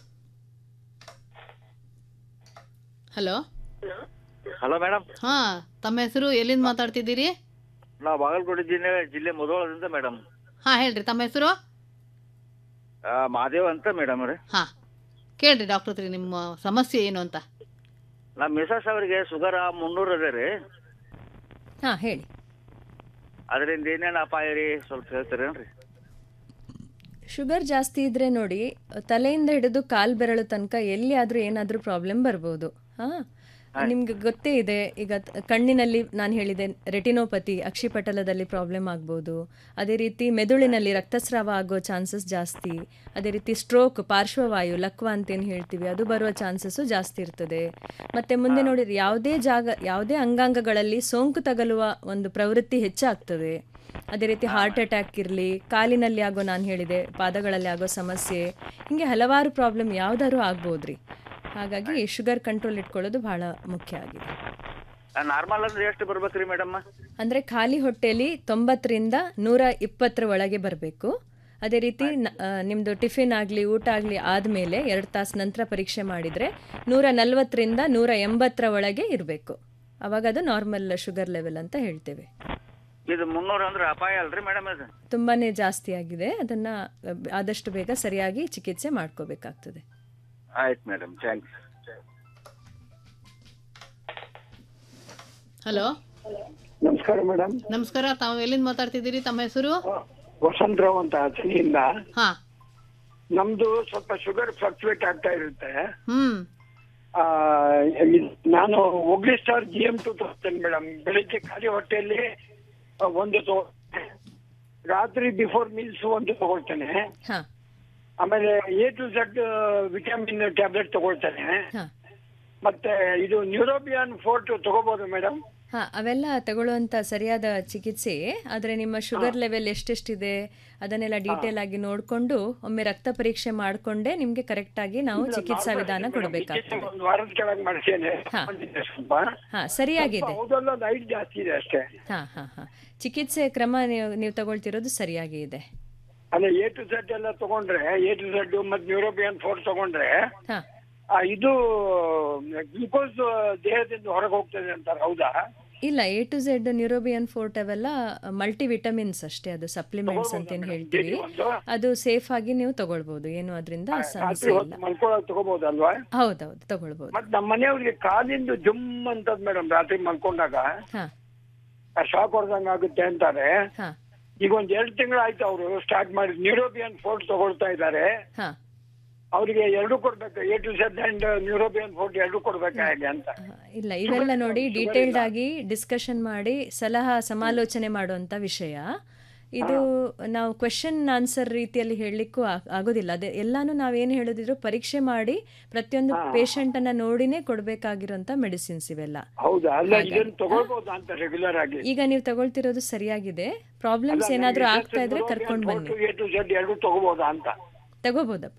S1: ಹಲೋ
S6: ಹಲೋ ಮೇಡಮ್
S1: ಹಾ ತಮ್ಮ ಹೆಸರು ಎಲ್ಲಿಂದ ಮಾತಾಡ್ತಿದ್ದೀರಿ
S6: ನಾವು ಬಾಗಲಕೋಟೆ ಜಿಲ್ಲೆ ಜಿಲ್ಲೆ ಮುಧೋಳದಿಂದ ಮೇಡಮ್
S1: ಹಾ ಹೇಳ್ರಿ ತಮ್ಮ ಹೆಸರು
S6: ಮಹಾದೇವ್ ಅಂತ ಮೇಡಮ್ ರೀ
S1: ಹಾ ಕೇಳ್ರಿ ಡಾಕ್ಟರ್ ಹತ್ರ ನಿಮ್ಮ ಸಮಸ್ಯೆ ಏನು ಅಂತ
S6: ನಮ್ಮ ಮಿಸಸ್ ಅವರಿಗೆ ಶುಗರ್ ಮುನ್ನೂರು ಅದೇ ರೀ
S2: ಹಾ ಹೇಳಿ
S6: ಅದರಿಂದ ಏನೇನು ಅಪಾಯ ರೀ ಸ್ವಲ್ಪ ಹೇಳ್ತೀರೇನ್ರಿ
S2: ಶುಗರ್ ಜಾಸ್ತಿ ಇದ್ರೆ ನೋಡಿ ತಲೆಯಿಂದ ಹಿಡಿದು ಕಾಲ್ ಬೆರಳು ತನಕ ಎಲ್ಲಿ ಆದ್ರೂ ಏನಾದ್ರೂ ಪ್ರಾಬ್ಲಮ್ ಬರ್ಬೋದು ಹಾ ನಿಮ್ಗೆ ಗೊತ್ತೇ ಇದೆ ಈಗ ತ- ಕಣ್ಣಿನಲ್ಲಿ ನಾನು ಹೇಳಿದೆ ರೆಟಿನೋಪತಿ ಅಕ್ಷಿಪಟಲದಲ್ಲಿ ಪ್ರಾಬ್ಲಮ್ ಆಗ್ಬೋದು ಅದೇ ರೀತಿ ಮೆದುಳಿನಲ್ಲಿ ರಕ್ತಸ್ರಾವ ಆಗೋ ಚಾನ್ಸಸ್ ಜಾಸ್ತಿ ಅದೇ ರೀತಿ ಸ್ಟ್ರೋಕ್ ಪಾರ್ಶ್ವವಾಯು ಲಕ್ವ ಅಂತೇನು ಹೇಳ್ತೀವಿ ಅದು ಬರುವ ಚಾನ್ಸಸ್ಸು ಜಾಸ್ತಿ ಇರ್ತದೆ ಮತ್ತೆ ಮುಂದೆ ನೋಡಿದ್ರೆ ಯಾವುದೇ ಜಾಗ ಯಾವುದೇ ಅಂಗಾಂಗಗಳಲ್ಲಿ ಸೋಂಕು ತಗಲುವ ಒಂದು ಪ್ರವೃತ್ತಿ ಹೆಚ್ಚಾಗ್ತದೆ ಅದೇ ರೀತಿ ಹಾರ್ಟ್ ಅಟ್ಯಾಕ್ ಇರಲಿ ಕಾಲಿನಲ್ಲಿ ಆಗೋ ನಾನು ಹೇಳಿದೆ ಪಾದಗಳಲ್ಲಿ ಆಗೋ ಸಮಸ್ಯೆ ಹೀಗೆ ಹಲವಾರು ಪ್ರಾಬ್ಲಮ್ ಯಾವ್ದಾದ್ರು ಆಗ್ಬೋದ್ರಿ ಹಾಗಾಗಿ ಶುಗರ್ ಕಂಟ್ರೋಲ್ ಇಟ್ಕೊಳ್ಳೋದು ಬಹಳ ಮುಖ್ಯ ಆಗಿದೆ
S6: ನಾರ್ಮಲ್ ಅಂದ್ರೆ ಎಷ್ಟು ಬರ್ಬೇಕ್ರಿ ಮೇಡಮ್
S2: ಅಂದರೆ ಖಾಲಿ ಹೊಟ್ಟೆಯಲ್ಲಿ ತೊಂಬತ್ತರಿಂದ ನೂರ ಇಪ್ಪತ್ತರ ಒಳಗೆ ಬರಬೇಕು ಅದೇ ರೀತಿ ನ- ಆ, ನಿಮ್ದು ಟಿಫಿನ್ ಆಗಲಿ ಊಟ ಆಗಲಿ ಆದಮೇಲೆ ಎರಡು ತಾಸು ನಂತರ ಪರೀಕ್ಷೆ ಮಾಡಿದರೆ ನೂರ ನಲವತ್ತರಿಂದ ನೂರ ಎಂಬತ್ತರ ಒಳಗೆ ಇರಬೇಕು ಅವಾಗ ಅದು ನಾರ್ಮಲ್ ಶುಗರ್ ಲೆವೆಲ್ ಅಂತ ಹೇಳ್ತೇವೆ
S6: ಇದು ಮುನ್ನೂರು ಅಂದ್ರೆ ಅಪಾಯ ಅಲ್ರಿ ಮೇಡಮ್ ಇದು
S2: ತುಂಬಾ ಜಾಸ್ತಿ ಆಗಿದೆ ಅದನ್ನು ಆದಷ್ಟು ಬೇಗ ಸರಿಯಾಗಿ ಚಿಕಿತ್ಸೆ ಮಾಡ್ಕೋಬೇಕಾಗ್ತದೆ
S6: ಆಯ್ತು ಮೇಡಮ್ ಥ್ಯಾಂಕ್ಸ್
S1: ಹಲೋ
S7: ನಮಸ್ಕಾರ ಮೇಡಮ್
S1: ನಮಸ್ಕಾರ ತಾವು ಎಲ್ಲಿಂದ ಮಾತಾಡ್ತಿದ್ದೀರಿ ತಮ್ಮ ಹೆಸರು
S7: ವಸಂತರಾವ್ ಅಂತ ಹಸಿನಿಂದ
S1: ಹಾ
S7: ನಮ್ದು ಸ್ವಲ್ಪ ಶುಗರ್ ಫ್ಲಕ್ಚುಯೇಟ್ ಆಗ್ತಾ ಇರುತ್ತೆ
S1: ಹ್ಮ್
S7: ಆ, ಇದ್- ನಾನು ಒಗ್ಲಿ ಸ್ಟಾರ್ ಜಿ ಎಂ ಟು ತಗೋತೇನೆ ಮೇಡಮ್ ಬೆಳಿಗ್ಗೆ ಖಾಲಿ ಹೊಟ್ಟೆಯಲ್ಲಿ ಆ, ಒಂದು ತಗೋ ರಾತ್ರಿ ಬಿಫೋರ್ ಮೀಲ್ಸ್ ಒಂದು ತಗೊಳ್ತೇನೆ
S2: ಹಾ.
S7: ಆಮೇಲೆ A to Z vitamin tablet ತಗೊಳ್ತೇನೆ
S2: ಹಾ.
S7: ಮತ್ತೆ ಇದು ನ್ಯೂರೋಬಿಯಾನ್ ಫೋರ್ಟ್ ತಗೋಬಹುದು ಮೇಡಮ್
S2: ಹಾ ಅವೆಲ್ಲ ತಗೊಳ್ಳುವಂತ ಸರಿಯಾದ ಚಿಕಿತ್ಸೆ ಆದರೆ ನಿಮ್ಮ ಶುಗರ್ ಲೆವೆಲ್ ಎಷ್ಟೆಷ್ಟಿದೆ ಅದನ್ನೆಲ್ಲ ಡೀಟೇಲ್ ಆಗಿ ನೋಡಿಕೊಂಡು ಒಮ್ಮೆ ರಕ್ತ ಪರೀಕ್ಷೆ ಮಾಡಿಕೊಂಡೇ ನಿಮಗೆ ಕರೆಕ್ಟ್ ಆಗಿ ನಾವು ಚಿಕಿತ್ಸಾ ವಿಧಾನ ಕೊಡಬೇಕಾಗ್ತದೆ
S7: ಒಂದು ವಾರದ ಕೆಳಗೆ ಮಾಡಿಸ್ತೇನೆ
S2: ಹಾ.
S7: ಸ್ವಲ್ಪ
S2: ಹಾ ಸರಿಯಾಗಿದೆ
S7: ಹೌದಲ್ಲ ಲೈಟ್ ಜಾಸ್ತಿ ಇದೆ ಅಷ್ಟೇ
S2: ಹಾ ಹಾ ಹಾ ಚಿಕಿತ್ಸೆ ಕ್ರಮ ನೀವು ನೀವು ತಗೊಳ್ತಿರೋದು ಸರಿಯಾಗಿ ಇದೆ
S7: ಅಲ್ಲ ಎ ಟು ಝಡ್ ಎಲ್ಲ ತಗೊಂಡ್ರೆ ಎ ಟು ಝಡ್ ಮತ್ತೆ ನ್ಯೂರೋಬಿಯನ್ ಫೋರ್ ತಗೊಂಡ್ರೆ
S2: ಹಾ.
S7: ಆ, ಇದು ಗ್ಲುಕೋಸ್ ದೇಹದಿಂದ ಹೊರಗೆ ಹೋಗ್ತದೆ ಅಂತಾರೆ ಹೌದಾ
S2: ಇಲ್ಲ A to Z Neurobion forte ಅವೆಲ್ಲ ಮಲ್ಟಿ ವಿಟಮಿನ್ಸ್ ಅಷ್ಟೇ ಅದು ಸಪ್ಲಿಮೆಂಟ್ಸ್ ಅಂತ ಏನು ಹೇಳ್ತೀವಿ ಅದು ಸೇಫ್ ಆಗಿ ನೀವು ತಗೊಳ್ಬೋದು ಏನು ಅದರಿಂದ
S7: ರಾತ್ರಿ
S2: ಸಮಸ್ಯೆ ಇಲ್ಲ
S7: ಹೊತ್ತು ಮಲ್ಕೊಳ್ಳೋದು ತಗೋಬಹುದಲ್ವಾ
S2: ಹೌದೌದು ತಗೊಳ್ಬೋದು
S7: ಮತ್ ನಮ್ಮ ಮನೆಯವ್ರಿಗೆ ಕಾಲಿಂದು ಜುಮ್ ಅಂತದ್ ಮೇಡಮ್ ರಾತ್ರಿ ಮಲ್ಕೊಂಡಾಗ
S2: ಹಾ.
S7: ಶಾಕ್ ಹೊಡೆದಂಗ ಆಗುತ್ತೆ ಅಂತಾರೆ
S2: ಹಾ.
S7: ಈಗ ಒಂದ್ ಎರಡು ತಿಂಗಳು ಆಯ್ತು ಅವರು ಸ್ಟಾರ್ಟ್ ಮಾಡಿ ನ್ಯೂರೋಬಿಯನ್ ಫೋರ್ಟ್ ತಗೊಳ್ತಾ ಇದ್ದಾರೆ
S2: ಹಾ.
S7: ಅವರಿಗೆ ಎರಡು ಕೊಡ್ಬೇಕು A to Z and Neurobion forte ಎರಡು ಕೊಡ್ಬೇಕಾ ಹೇಗೆ ಅಂತ
S2: ಇಲ್ಲ ಇವೆಲ್ಲ ನೋಡಿ ಡೀಟೇಲ್ಡ್ ಆಗಿ ಡಿಸ್ಕಷನ್ ಮಾಡಿ ಸಲಹಾ ಸಮಾಲೋಚನೆ ಮಾಡುವಂತ ವಿಷಯ ಇದು ನಾವು ಕ್ವೆಶನ್ ಆನ್ಸರ್ ರೀತಿಯಲ್ಲಿ ಹೇಳಲಿಕ್ಕೂ ಆಗ್- ಆಗೋದಿಲ್ಲ ಅದೇ ಎಲ್ಲಾನು ನಾವೇನು ಹೇಳೋದಿದ್ರು ಪರೀಕ್ಷೆ ಮಾಡಿ ಪ್ರತಿಯೊಂದು ಪೇಷಂಟ್ ಅನ್ನ ನೋಡಿನೇ ಕೊಡಬೇಕಾಗಿರುವಂತ ಮೆಡಿಸಿನ್ಸ್ ಇವೆಲ್ಲ
S7: ಹೌದಾ ಅಲ್ಲ
S2: ಹಾಗಾಗಿ.
S7: ಇದನ್ನ ತಗೊಳ್ಬಹುದು ಅಂತ ರೆಗ್ಯುಲರ್ ಆಗಿ
S2: ಈಗ ನೀವು ತಗೊಳ್ತಿರೋದು ಸರಿಯಾಗಿದೆ ಪ್ರಾಬ್ಲಮ್ಸ್ ಏನಾದ್ರೂ ಆಗ್ತಾ ಇದ್ರೆ ಕರ್ಕೊಂಡು ಬನ್ನಿ
S7: ಎ ಟು ಝೆಡ್ ಎರಡು ತಗೋಬಹುದಾ ಅಂತ
S2: ತಗೋಬೋದಪ್ಪ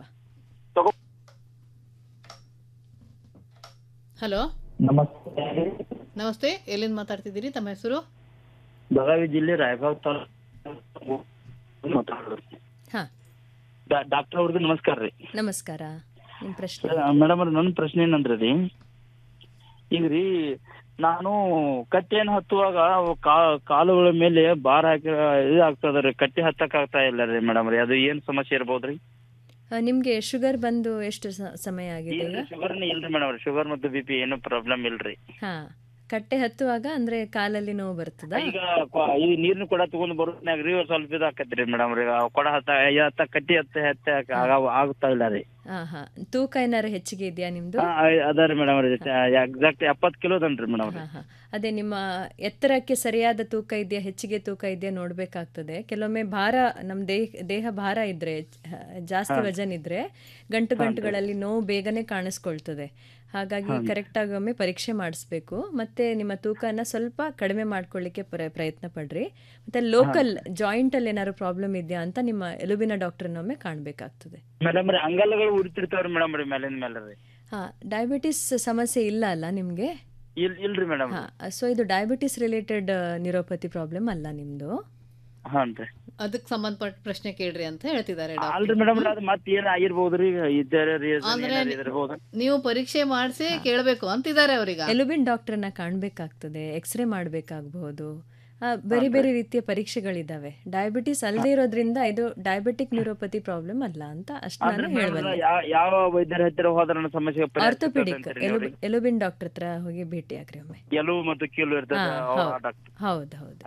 S1: ಹಲೋ
S8: ನಮಸ್ತೆ
S1: ನಮಸ್ತೆ ಎಲ್ಲಿಂದ ಮಾತಾಡ್ತಿದ್ದೀರಿ ತಮ್ಮ ಹೆಸರು
S8: ಬೆಳಗಾವಿ ಜಿಲ್ಲೆ ರಾಯಬಾಗ್ ತಾಲೂಕು ಮಾತಾಡೋದು
S2: ಹಾ.
S8: ಡಾಕ್ಟರ್ ಅವ್ರಿಗೆ ನಮಸ್ಕಾರ ರೀ
S2: ನಮಸ್ಕಾರ ನಿಮ್ಮ ಪ್ರಶ್ನೆ
S8: ಮೇಡಮ್ ಅವ್ರ ನನ್ನ ಪ್ರಶ್ನೆ ಏನಂದ್ರೆ ರೀ ಈಗ ರೀ ನಾನು ಕಟ್ಟೆಯನ್ನು ಹತ್ತುವಾಗ ಅವು ಕಾ- ಕಾಲುಗಳ ಮೇಲೆ ಭಾರ ಹಾಕಿ ಇದು ಆಗ್ತದ ರೀ ಕಟ್ಟಿ ಹತ್ತಕ್ ಆಗ್ತಾ ಇಲ್ಲ ರೀ ಮೇಡಮ್ ರೀ ಅದು ಏನ್ ಸಮಸ್ಯೆ ಇರ್ಬೋದ್ರಿ
S2: ಆ, ನಿಮ್ಗೆ ಶುಗರ್ ಬಂದು ಎಷ್ಟು ಸ- ಸಮಯ ಆಗಿದೆ ಈಗ
S8: ಶುಗರ್ನ ಇಲ್ರಿ ಮೇಡಮ್ ರೀ ಶುಗರ್ ಮತ್ತು ಬಿ ಪಿ ಏನು ಪ್ರಾಬ್ಲಮ್ ಇಲ್ರಿ
S2: ಹಾ ಕಟ್ಟೆ ಹತ್ತುವಾಗ ಅಂದ್ರೆ ಕಾಲಲ್ಲಿ ನೋವು ಬರ್ತದ
S8: ಈಗ ಕ- ಈ ನೀರಿನ ಕೊಡ ತಗೊಂಡ್ ಬರೋದ್ನಾಗ ರೀ ಒಂದ್ ಸ್ವಲ್ಪ ಇದಾಕತ್ರಿ ಮೇಡಮ್ ರೀ ಆ ಕೊಡ ಹತ್ತ ಹತ್ತ ಕಟ್ಟಿ ಹತ್ತ ಹತ್ತ ಆಗ- ಆಗುತ್ತಾ ಇಲ್ಲ ರೀ
S2: ಹಾ ಹಾ ತೂಕ ಏನಾರು ಹೆಚ್ಚಿಗೆ ಇದೆಯಾ ನಿಮ್ದು
S8: ಹಾ, ಅದ ರೀ ಮೇಡಮ್ ರೀ ಎಕ್ಸಾಕ್ಟ್ ಎಪ್ಪತ್ತು ಕಿಲೋ ಅದನ್ರಿ ಮೇಡಮ್ ರೀ
S2: ಹಾ ಹಾ ಅದೇ ನಿಮ್ಮ ಎತ್ತರಕ್ಕೆ ಸರಿಯಾದ ತೂಕ ಇದೆಯಾ ಹೆಚ್ಚಿಗೆ ತೂಕ ಇದೆಯಾ ನೋಡ್ಬೇಕಾಗ್ತದೆ ಕೆಲವೊಮ್ಮೆ ಭಾರ ನಮ್ಮ ದೇಹ ದೇಹ ಭಾರ ಇದ್ರೆ ಹ, ಜಾಸ್ತಿ
S8: ಹಾ.
S2: ವಜನ್ ಇದ್ರೆ ಗಂಟು ಗಂಟುಗಳಲ್ಲಿ ನೋವು ಬೇಗನೆ ಕಾಣಿಸ್ಕೊಳ್ತದೆ ಹಾಗಾಗಿ
S8: ಹಾ.
S2: ಕರೆಕ್ಟ್ ಆಗಿ ಒಮ್ಮೆ ಪರೀಕ್ಷೆ ಮಾಡಿಸ್ಬೇಕು ಮತ್ತೆ ನಿಮ್ಮ ತೂಕನ ಸ್ವಲ್ಪ ಕಡಿಮೆ ಮಾಡ್ಕೊಳ್ಳಿಕ್ಕೆ ಪ್ರ- ಪ್ರಯತ್ನ ಪಡ್ರಿ ಮತ್ತೆ ಲೋಕಲ್ ಜಾಯಿಂಟ್ ಅಲ್ಲಿ ಏನಾದ್ರು ಪ್ರಾಬ್ಲಮ್ ಇದೆಯಾ ಅಂತ ನಿಮ್ಮ ಎಲುಬಿನ ಡಾಕ್ಟರ್ನೊಮ್ಮೆ ಕಾಣಬೇಕಾಗ್ತದೆ
S8: ಮೇಡಮ್ ರೀ ಅಂಗಲ್ಗಳು ಉರಿತಿರ್ತಾವ್ರಿ ಮೇಡಮ್ ರೀ ಮೇಲಿಂದ ಮೇಲೆ ರೀ
S2: ಹಾ ಡಯಾಬಿಟಿಸ್ ಸಮಸ್ಯೆ ಇಲ್ಲ ಅಲ್ಲ ನಿಮ್ಗೆ
S8: ಇಲ್ ಇಲ್ರಿ ಮೇಡಮ್
S2: ಹಾ ಸೊ ಇದು ಡಯಾಬಿಟಿಸ್ ರಿಲೇಟೆಡ್ ನ್ಯೂರೋಪತಿ ಪ್ರಾಬ್ಲಮ್ ಅಲ್ಲ ನಿಮ್ದು
S8: ಹಾನ್ ರೀ
S1: ಅದಕ್ಕೆ ಸಂಬಂಧಪಟ್ಟ ಪ್ರಶ್ನೆ ಕೇಳ್ರಿ ಅಂತ ಹೇಳ್ತಿದ್ದಾರೆ ಡಾಕ್ಟರ್.
S8: ಅಲ್ರಿ ಮೇಡಮ್ ಅದು ಮತ್ತೆ ಏನ್ ಆಗಿರ್ಬೋದ್ರಿ ಇದ್ದಾರೆ ರೀಸನ್
S1: ಅಂದ್ರೆ
S8: ಏನಾರ ಇದಿರ್ಬೋದು
S1: ನೀವು ಪರೀಕ್ಷೆ ಮಾಡಿಸಿ ಕೇಳಬೇಕು ಅಂತಿದ್ದಾರೆ ಅವ್ರೀಗ
S2: ಎಲುಬಿನ್ ಡಾಕ್ಟರ್ನ ಕಾಣಬೇಕಾಗ್ತದೆ ಎಕ್ಸ್ರೇ ಮಾಡಬೇಕಾಗಬಹುದು ಆ, ಬೇರೆ ಬೇರೆ ರೀತಿಯ ಪರೀಕ್ಷೆಗಳಿದ್ದಾವೆ ಡಯಾಬಿಟಿಸ್ ಅಲ್ಲದೆ ಇರೋದ್ರಿಂದ ಇದು ಡಯಾಬಿಟಿಕ್ ನ್ಯೂರೋಪತಿ ಪ್ರಾಬ್ಲಮ್ ಅಲ್ಲ ಅಂತ ಅಷ್ಟು
S8: ಆದ್ರೆ
S2: ನಾನು
S8: madam
S2: ಹೇಳಬಲ್ಲೆ
S8: ಯಾ- ಯಾವ ವೈದ್ಯರ ಹತ್ತಿರ ಹೋದ್ರೆ ನನ್ನ ಸಮಸ್ಯೆಗೆ ಪರಿಹಾರ
S2: ಆರ್ಥೋಪೆಡಿಕ್
S8: ಸಿಗ್ತದೆ ಅಂತೀರಿ ನೋಡಿ?
S2: ಎಲುಬಿನ್ ಡಾಕ್ಟರ್ ಹತ್ರ ಹೋಗಿ ಭೇಟಿ ಆಗ್ರಿ ಒಮ್ಮೆ
S8: ಎಲುಬು ಮತ್ತು ಕೀಲು ಇರ್ತದೆ
S2: ಹಾ,
S8: ಅವ್ರ
S2: ಹೌದು.
S8: ಡಾಕ್ಟರ್
S2: ಹೌದು ಹೌದು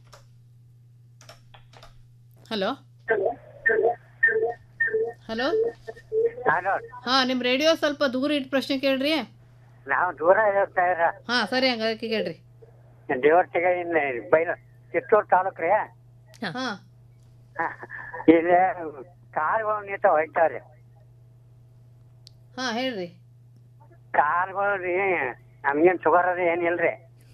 S1: ಹಲೋ ಹಲೋ ಹಾ ನಿಮ್ ರೇಡಿಯೋ ಸ್ವಲ್ಪ ದೂರ ಇಟ್ಟು ಪ್ರಶ್ನೆ ಕೇಳ್ರಿ
S9: ನಾವು ದೂರ ಇರ್ತಾ ಇರ
S1: ಹಾ ಸರಿ ಹಂಗಾದ್ರೆ ಕೇಳ್ರಿ
S9: ದೇವರ್ತಿಗೆ ಇನ್ನು ಬೈಲ ಕಿತ್ತೂರು ತಾಲೂಕು ರೀ
S1: ಹಾ
S9: ಇಲ್ಲಿ ಕಾರುಗಳು ನಿಂತ ಹೋಯ್ತಾವ್ರಿ
S1: ಹಾ ಹೇಳ್ರಿ
S9: ಕಾರುಗಳು ರೀ ನಮ್ಗೇನ್ ಶುಗರ್ ಅದು ಏನಿಲ್ರಿ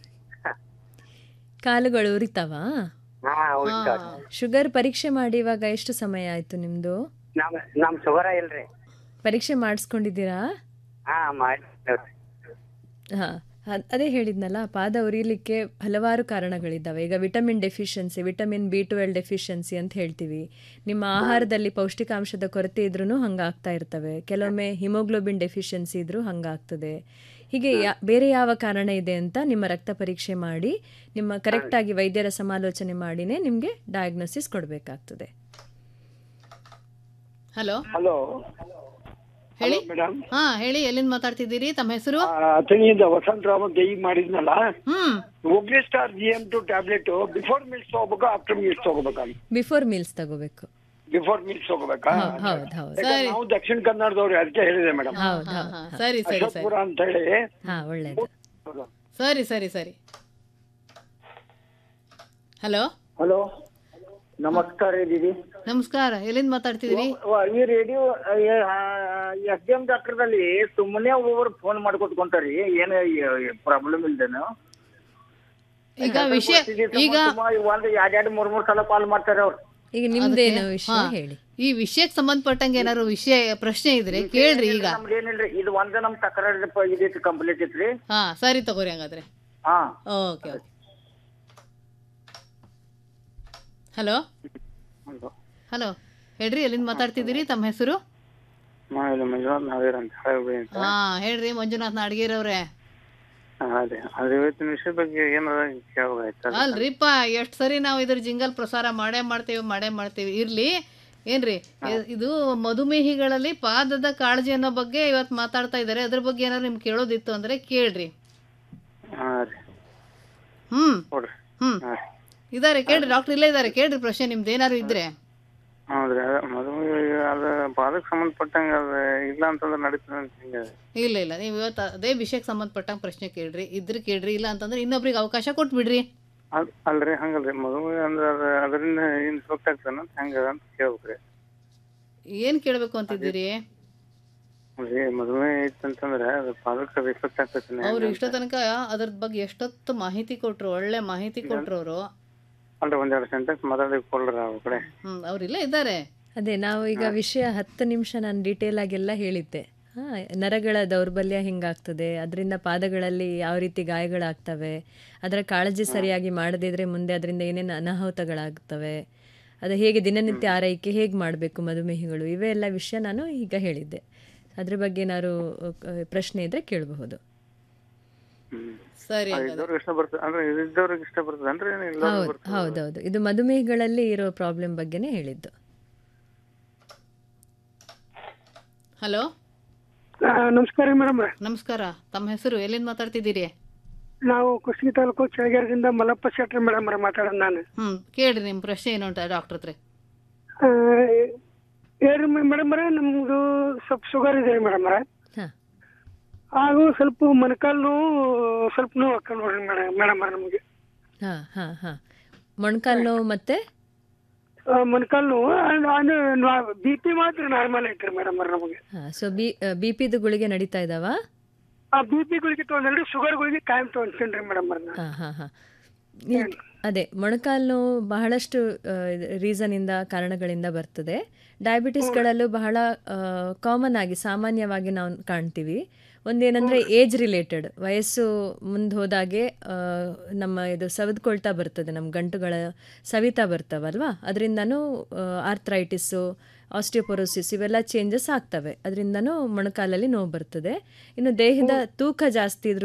S2: ಕಾಲುಗಳು ಉರಿತಾವ
S9: ಹಾ ಹೋಯ್ತಾವ್ರಿ
S2: ಶುಗರ್ ಪರೀಕ್ಷೆ ಮಾಡಿ ಇವಾಗ ಎಷ್ಟು ಸಮಯ ಆಯ್ತು ನಿಮ್ದು
S9: ನಮ್ ನಮ್ ಶುಗರ ಇಲ್ರಿ
S2: ಪರೀಕ್ಷೆ ಮಾಡಿಸ್ಕೊಂಡಿದ್ದೀರಾ
S9: ಹಾ ಮಾಡಿದ್ದೇವ್ರಿ
S2: ಹಾ ಅದ್- ಅದೇ ಹೇಳಿದ್ನಲ್ಲ ಪಾದ ಉರಿಲಿಕ್ಕೆ ಹಲವಾರು ಕಾರಣಗಳಿದ್ದಾವೆ ಈಗ vitamin deficiency vitamin B twelve deficiency ಅಂತ ಹೇಳ್ತೀವಿ ನಿಮ್ಮ ಆಹಾರದಲ್ಲಿ ಪೌಷ್ಟಿಕಾಂಶದ ಕೊರತೆ ಇದ್ರೂ ಹಂಗಾಗ್ತಾ ಇರ್ತವೆ ಕೆಲವೊಮ್ಮೆ ಹಿಮೋಗ್ಲೋಬಿನ್ ಡೆಫಿಷಿಯನ್ಸಿ ಇದ್ರೂ ಹಂಗಾಗ್ತದೆ ಹೀಗೆ ಯಾ- ಬೇರೆ ಯಾವ ಕಾರಣ ಇದೆ ಅಂತ ನಿಮ್ಮ ರಕ್ತ ಪರೀಕ್ಷೆ ಮಾಡಿ ನಿಮ್ಮ ಕರೆಕ್ಟಾಗಿ ವೈದ್ಯರ ಸಮಾಲೋಚನೆ ಮಾಡಿನೇ ನಿಮಗೆ ಡಯಾಗ್ನೋಸಿಸ್ ಕೊಡಬೇಕಾಗ್ತದೆ
S1: ಹಲೋ
S7: ಹಲೋ
S1: ಹೇಳಿ
S7: ಮೇಡಮ್
S1: ಹಾ ಹೇಳಿ ಎಲ್ಲಿಂದ ಮಾತಾಡ್ತಿದ್ದೀರಿ ತಮ್ಮ ಹೆಸರು
S7: ಅತನಿಯಿಂದ ವಸಂತರಾವ್ ಅಂತ ಈಗ ಮಾಡಿದ್ನಲ್ಲ
S1: ಹ್ಮ್
S7: ಒಗ್ಲಿ ಸ್ಟಾರ್ G M two tablet before meals ತಗೋಬೇಕಾ ಆಫ್ಟರ್ ಮೀಲ್ಸ್ ತಗೋಬೇಕಾ
S2: ಬಿಫೋರ್ ಮೀಲ್ಸ್ ತಗೋಬೇಕು
S7: ಬಿಫೋರ್ ಮೀಲ್ಸ್ ತಗೋಬೇಕಾ
S2: ಹೌದ್ ಹೌದ್ ಹೌದ್
S7: ಯಾಕಂದ್ರೆ ನಾವು ದಕ್ಷಿಣ ಕನ್ನಡದವ್ರು ಅದಕ್ಕೆ ಹೇಳಿದೆ ಮೇಡಮ್
S2: ಹೌದ್ ಹೌದ್
S1: ಸರಿ ಸರಿ ಸರಿ
S7: ಅಶೋಕ್ಪುರ ಅಂತ ಹೇಳಿ
S2: ಹಾ ಒಳ್ಳೇದು
S1: ಸರಿ ಸರಿ ಸರಿ ಹಲೋ
S9: ಹಲೋ ನಮಸ್ಕಾರ ರೀ ದೀದಿ
S1: ನಮಸ್ಕಾರ ಎಲ್ಲಿಂದ ಮಾತಾಡ್ತಿದ್ದೀರಿ
S9: ಈ ರೇಡಿಯೋ ಎಸ್ ಡಿ ಎಂ ಡಾಕ್ಟರ್ದಲ್ಲಿ ಸುಮ್ಮನೆ ಒಬ್ಬೊಬ್ರು ಫೋನ್ ಮಾಡ್ಕೊತ್ಕೊಂತಾರಿ ಏನು ಪ್ರಾಬ್ಲಮ್ ಇಲ್ದೇನು
S1: ಈಗ ವಿಷಯ ಈಗ
S9: ಒಂದ್ ಎರಡ್ ಎರಡ್ ಮೂರ್ ಮೂರ್ ಸಲ ಕಾಲ್ ಮಾಡ್ತಾರೆ ಅವ್ರು
S2: ಈಗ ನಿಮ್ದೇನು
S1: ಅದಕ್ಕೆ-
S2: ವಿಷಯ
S1: ಹಾ.
S2: ಹೇಳಿ
S1: ಈ ವಿಷಯಕ್ಕೆ ಸಂಬಂಧಪಟ್ಟಂಗೆ ಏನಾದ್ರು ವಿಷಯ ಪ್ರಶ್ನೆ ಇದ್ರೆ ಕೇಳ್ರಿ ಈಗ
S9: ನಮ್ದು ಏನಿಲ್ರಿ ಇದು ಒಂದ್ ನಮ್ ತಕರಾರು ಇದೈತಿ ಕಂಪ್ಲೀಟ್ ಐತ್ರಿ
S1: ಹಾ ಸರಿ ತಗೋರಿ ಹಂಗಾದ್ರೆ
S9: ಹಾ
S1: ಓಕೆ ಓಕೆ ಹಲೋ ಹಲೋ ಹೇಳ್ರಿ ಎಲ್ಲಿಂದ ಮಾತಾಡ್ತಿದ್ದೀರಿ ತಮ್ಮ ಹೆಸರು
S10: ಮಂಜುನಾಥ್ ನಾವೇರ್ ಅಂತ ಹಳಬಿ ಅಂತ
S1: ಹಾ ಹೇಳ್ರಿ ಮಂಜುನಾಥ್ ನಾಡ್ಗೇರವ್ರೆ
S10: ಅದೇ ಅದು ಇವತ್ತಿನ ವಿಷಯ ಬಗ್ಗೆ ಏನಾರ ಕೇಳಬೇಕಾಯ್ತು
S1: ಅಲ್ರಿಪ್ಪ ಎಷ್ಟ್ ಸರಿ ನಾವು ಇದ್ರ ಜಿಂಗಲ್ ಪ್ರಸಾರ ಮಾಡೇ ಮಾಡ್ತೇವೆ ಮಾಡೇ ಮಾಡ್ತೇವೆ ಇರ್ಲಿ ಏನ್ರಿ ಇ- ಇದು ಮಧುಮೇಹಿಗಳಲ್ಲಿ ಪಾದದ ಕಾಳಜಿ ಅನ್ನೋ ಬಗ್ಗೆ ಇವತ್ ಮಾತಾಡ್ತಾ ಇದ್ದಾರೆ ಅದ್ರ ಬಗ್ಗೆ ಏನಾದ್ರು ನಿಮ್ಗೆ ಕೇಳೋದಿತ್ತು ಅಂದ್ರೆ ಕೇಳ್ರಿ
S10: ಹಾ ರೀ
S1: ಹ್ಮ್
S10: ಕೊಡ್ರಿ
S1: ಹ್ಮ್
S10: ಹಾ ರೀ
S1: ಇದಾರೆ ಕೇಳ್ರಿ ಡಾಕ್ಟರ್ ಇಲ್ಲೇ ಇದಾರೆ ಕೇಳ್ರಿ ಪ್ರಶ್ನೆ ನಿಮ್ದು ಏನಾದ್ರು ಇದ್ರೆ
S10: ಹೌದ್ರಿ ಅದ ಮದುವೆ ಅದ ಪಾದಕ್ಕೆ ಸಂಬಂಧಪಟ್ಟಂಗ ಅದ ಇಲ್ಲ ಅಂತಂದ್ರೆ ನಡೀತದೆ ಅಂತ ಹಿಂಗ
S1: ಇಲ್ಲ ಇಲ್ಲ ನೀವು ಇವತ್ತು ಅದೇ ವಿಷಯಕ್ಕೆ ಸಂಬಂಧಪಟ್ಟಂಗೆ ಪ್ರಶ್ನೆ ಕೇಳ್ರಿ ಇದ್ರೆ ಕೇಳ್ರಿ ಇಲ್ಲ ಅಂತಂದ್ರೆ ಇನ್ನೊಬ್ರಿಗೆ ಅವಕಾಶ ಕೊಟ್ಬಿಡ್ರಿ
S10: ಅಲ್ ಅಲ್ರಿ ಹಂಗಲ್ರಿ ಮದುವೆ ಅಂದ್ರೆ ಅದ ಅದರಿಂದ ಏನ್ ಸೂಕ್ತ ಆಗ್ತಾನ ಹೆಂಗ ಅಂತ ಕೇಳ್ಬೇಕ್ರಿ
S1: ಏನ್ ಕೇಳ್ಬೇಕು ಅಂತಿದ್ದೀರಿ
S10: ಅದೇ ಮದುವೆ ಐತಂತಂದ್ರೆ ಅದು ಪಾದಕ್ಕೆ ಅದು ಎಫೆಕ್ಟ್ ಆಗ್ತೈತಿ
S1: ಅವ್ರು ಇಷ್ಟ ತನಕ ಅದ್ರ ಬಗ್ಗೆ ಎಷ್ಟೊತ್ತು ಮಾಹಿತಿ ಕೊಟ್ರು ಒಳ್ಳೆ ಮಾಹಿತಿ ಕೊಟ್ರು ಅವರು
S10: ಅಲ್ರಿ ಒಂದೆರಡು ಸೆಂಟೆನ್ಸ್ ಮಾತಾಡಿ ಕೊಡ್ರಿ ಅವ್ರ ಕಡೆ
S1: ಹ್ಮ್ ಅವ್ರಿಲ್ಲ ಇದ್ದಾರೆ
S2: ಅದೇ ನಾವು ಈಗ ವಿಷಯ ಹತ್ತು ನಿಮಿಷ ನಾನು ಡೀಟೇಲ್ ಆಗೆಲ್ಲ ಹೇಳಿದ್ದೆ ಹಾ, ನರಗಳ ದೌರ್ಬಲ್ಯ ಹಿಂಗಾಗ್ತದೆ ಅದರಿಂದ ಪಾದಗಳಲ್ಲಿ ಯಾವ ರೀತಿ ಗಾಯಗಳಾಗ್ತವೆ ಅದರ ಕಾಳಜಿ ಸರಿಯಾಗಿ ಮಾಡದಿದ್ರೆ ಮುಂದೆ ಅದರಿಂದ ಏನೇನು ಅನಾಹುತಗಳಾಗ್ತವೆ ಅದು ಹೇಗೆ ದಿನನಿತ್ಯ ಆರೈಕೆ ಹೇಗೆ ಮಾಡಬೇಕು ಮಧುಮೇಹಿಗಳು ಇವೇ ಎಲ್ಲ ವಿಷಯ ನಾನು ಈಗ ಹೇಳಿದ್ದೆ ಅದ್ರ ಬಗ್ಗೆ ಏನಾದ್ರು ಅಹ್, ಪ್ರಶ್ನೆ ಇದ್ರೆ ಕೇಳಬಹುದು
S1: ಸರಿ
S10: ಅದು ಇದ್ದವ್ರಿಗೆ ಇಷ್ಟ ಬರ್ತದೆ ಅಂದ್ರೆ ಇದ್ದವ್ರಿಗೆ ಇಷ್ಟ ಬರ್ತದೆ ಅಂದ್ರೆ ಇಲ್ಲ
S2: ಹೌದು ಹೌದೌದು ಇದು ಮಧುಮೇಹಿಗಳಲ್ಲಿ ಇರೋ ಪ್ರಾಬ್ಲಮ್ ಬಗ್ಗೆನೇ ಹೇಳಿದ್ದು
S1: ಹಲೋ
S11: ನಮಸ್ಕಾರ ಮೇಡಮ್
S1: ನಮಸ್ಕಾರ ತಮ್ಮ ಹೆಸರು ಎಲ್ಲಿಂದ ಮಾತಾಡ್ತಿದ್ದೀರಿ
S11: ನಾವು ಕುಷ್ಟಗಿ ತಾಲೂಕು ಚಳಗೇರದಿಂದ ಮಲ್ಲಪ್ಪ ಶೆಟ್ಟಿ ಮೇಡಮ್ ಮಾತಾಡೋದು ನಾನು
S1: ಹ್ಮ್ ಕೇಳ್ರಿ ನಿಮ್ ಪ್ರಶ್ನೆ ಏನು ಉಂಟು ಡಾಕ್ಟರ್ ಹತ್ರ
S11: ಆ, ಹೇಳ್ರಿ ಮೇಡಮ್ ನಮ್ದು ಸ್ವಲ್ಪ ಶುಗರ್ ಇದೆ ಮೇಡಮ್
S2: ಹಾ.
S11: ಹಾಗೂ ಸ್ವಲ್ಪ ಮೊಣಕಾಲು ನೋವು ಸ್ವಲ್ಪ ನೋವು ಹಾಕ ನೋಡ್ರಿ ಮೇಡಮ್ ಮೇಡಮ್ ನಮಗೆ
S2: ಹಾ ಹಾ ಹಾ ಮೊಣಕಾಲು ನೋವು ಮತ್ತೆ
S11: ಮೊಣಕಾಲು ನೋವು ಬಿ ಪಿ ಮಾತ್ರ ನಾರ್ಮಲ್ ಐತ್ರಿ ಮೇಡಮ್ ನಮಗೆ
S2: ಹಾ ಸೊ ಬಿ ಬಿ ಪಿದು ಗುಳಿಗೆ ನಡೀತಾ ಇದಾವ
S11: ಆ ಬಿ ಪಿ ಗುಳಿಗೆ ತೊಗೊಂಡ್ರಿ ಶುಗರ್ ಗುಳಿಗೆ ಕಾಯಂ ತೊಗೊಂತೀನಿ ಮೇಡಮ್
S2: ಹಾ ಹಾ ಹಾ ಇಲ್- ಅದೇ ಮೊಣಕಾಲು ನೋವು ಬಹಳಷ್ಟು ರೀಸನಿಂದ ಕಾರಣಗಳಿಂದ ಬರ್ತದೆ ಡಯಾಬಿಟಿಸ್ಗಳಲ್ಲೂ ಬಹಳ ಕಾಮನ್ ಆಗಿ ಸಾಮಾನ್ಯವಾಗಿ ನಾವು ಕಾಣ್ತೀವಿ ಒಂದೇನಂದ್ರೆ ಏಜ್ ರಿಲೇಟೆಡ್ ವಯಸ್ಸು ಮುಂದೆ ಹೋದಾಗೆ ಆ, ನಮ್ಮ ಇದು ಸವೆದ್ಕೊಳ್ತಾ ಬರ್ತದೆ ನಮ್ಮ ಗಂಟುಗಳ ಸವಿತಾ ಬರ್ತಾವಲ್ವಾ ಅದರಿಂದನೂ ಆರ್ಥ್ರೈಟಿಸ್ಸು ಆಸ್ಟಿಯೋಪೊರೋಸಿಸ್ ಇವೆಲ್ಲ ಚೇಂಜಸ್ ಆಗ್ತವೆ ಅದರಿಂದನೂ ಮೊಣಕಾಲಲ್ಲಿ ನೋವು ಬರ್ತದೆ ಇನ್ನು ದೇಹದ ತೂಕ ಜಾಸ್ತಿ ಇದ್ರೂ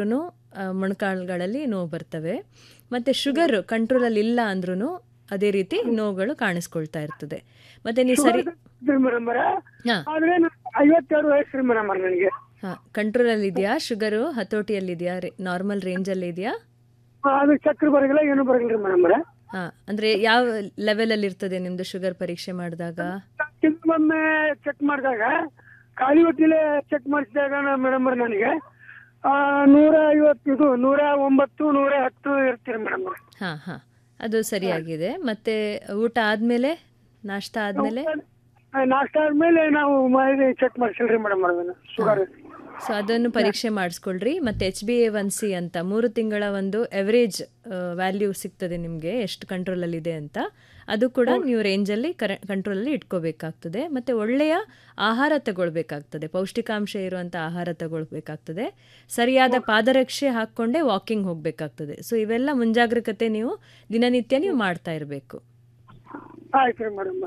S2: ಆ, ಮೊಣಕಾಲುಗಳಲ್ಲಿ ನೋವು ಬರ್ತವೆ ಮತ್ತು ಶುಗರ್ ಕಂಟ್ರೋಲಲ್ಲಿ ಇಲ್ಲ ಅಂದ್ರೂ ಅದೇ ರೀತಿ ನೋವುಗಳು ಕಾಣಿಸ್ಕೊಳ್ತಾ ಇರ್ತದೆ ಮತ್ತು ನೀವು ಸರಿ
S11: ಮೇಡಮ್
S2: ಹಾ.
S11: ಆದ್ರೆ ನಾನು ಐವತ್ತೆರಡು ವಯಸ್ಸು ರೀ ಮೇಡಮ್ ನನಗೆ
S2: ಹಾಂ ಕಂಟ್ರೋಲಲ್ಲಿ ಇದೆಯಾ ಶುಗರು ಹತೋಟಿಯಲ್ಲಿದೆಯಾ ನಾರ್ಮಲ್ ರೇಂಜಲ್ಲಿ ಇದೆಯಾ
S11: ಅದು ಚಕ್ರ ಬರಂಗಿಲ್ಲ ಏನು ಬರಂಗಿಲ್ಲ ರೀ ಮೇಡಮ್
S2: ಹಾಂ ಅಂದರೆ ಯಾವ ಲೆವೆಲಲ್ಲಿ ಇರ್ತದೆ ನಿಮ್ಮದು ಶುಗರ್ ಪರೀಕ್ಷೆ ಮಾಡಿದಾಗ
S11: ಕೆಲವೊಮ್ಮೆ ಚೆಕ್ ಮಾಡಿದಾಗ ಖಾಲಿ ಹೊತ್ತಿಲೆ ಚೆಕ್ ಮಾಡಿಸಿದಾಗ ಮೇಡಮ್ ನನಗೆ ಆ, ನೂರ ಐವತ್ತು ಇದು ನೂರ ಒಂಬತ್ತು ನೂರ ಹತ್ತು ಇರ್ತೀರಿ ಮೇಡಮ್
S2: ಹಾಂ ಹಾಂ ಅದು ಸರಿಯಾಗಿದೆ ಮತ್ತು ಊಟ ಆದಮೇಲೆ ನಾಷ್ಟ ಆದಮೇಲೆ
S11: ನಾಷ್ಟ ಆದ್ಮೇಲೆ ನಾವು ಚೆಕ್ ಮಾಡಿಸಿಲ್ರಿ ಮೇಡಮ್ ಅದನ್ನ ಶುಗರ್
S2: ಸೊ ಅದನ್ನು ಪರೀಕ್ಷೆ ಮಾಡಿಸ್ಕೊಳ್ರಿ ಮತ್ತು H B A one C ಅಂತ ಮೂರು ತಿಂಗಳ ಒಂದು ಎವರೇಜ್ ವ್ಯಾಲ್ಯೂ ಸಿಗ್ತದೆ ನಿಮಗೆ ಎಷ್ಟು ಕಂಟ್ರೋಲಲ್ಲಿದೆ ಅಂತ ಅದು ಕೂಡ ನೀವು ರೇಂಜಲ್ಲಿ ಕರೆ ಕಂಟ್ರೋಲಲ್ಲಿ ಇಟ್ಕೋಬೇಕಾಗ್ತದೆ ಮತ್ತು ಒಳ್ಳೆಯ ಆಹಾರ ತಗೊಳ್ಬೇಕಾಗ್ತದೆ ಪೌಷ್ಟಿಕಾಂಶ ಇರುವಂಥ ಆಹಾರ ತಗೊಳ್ಬೇಕಾಗ್ತದೆ ಸರಿಯಾದ ಪಾದರಕ್ಷೆ ಹಾಕ್ಕೊಂಡೇ ವಾಕಿಂಗ್ ಹೋಗಬೇಕಾಗ್ತದೆ ಸೊ ಇವೆಲ್ಲ ಮುಂಜಾಗ್ರತೆ ನೀವು ದಿನನಿತ್ಯ ನೀವು ಮಾಡ್ತಾ ಇರಬೇಕು
S11: ಆಯ್ತು ರೀ ಮೇಡಮ್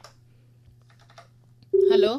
S1: ಹಲೋ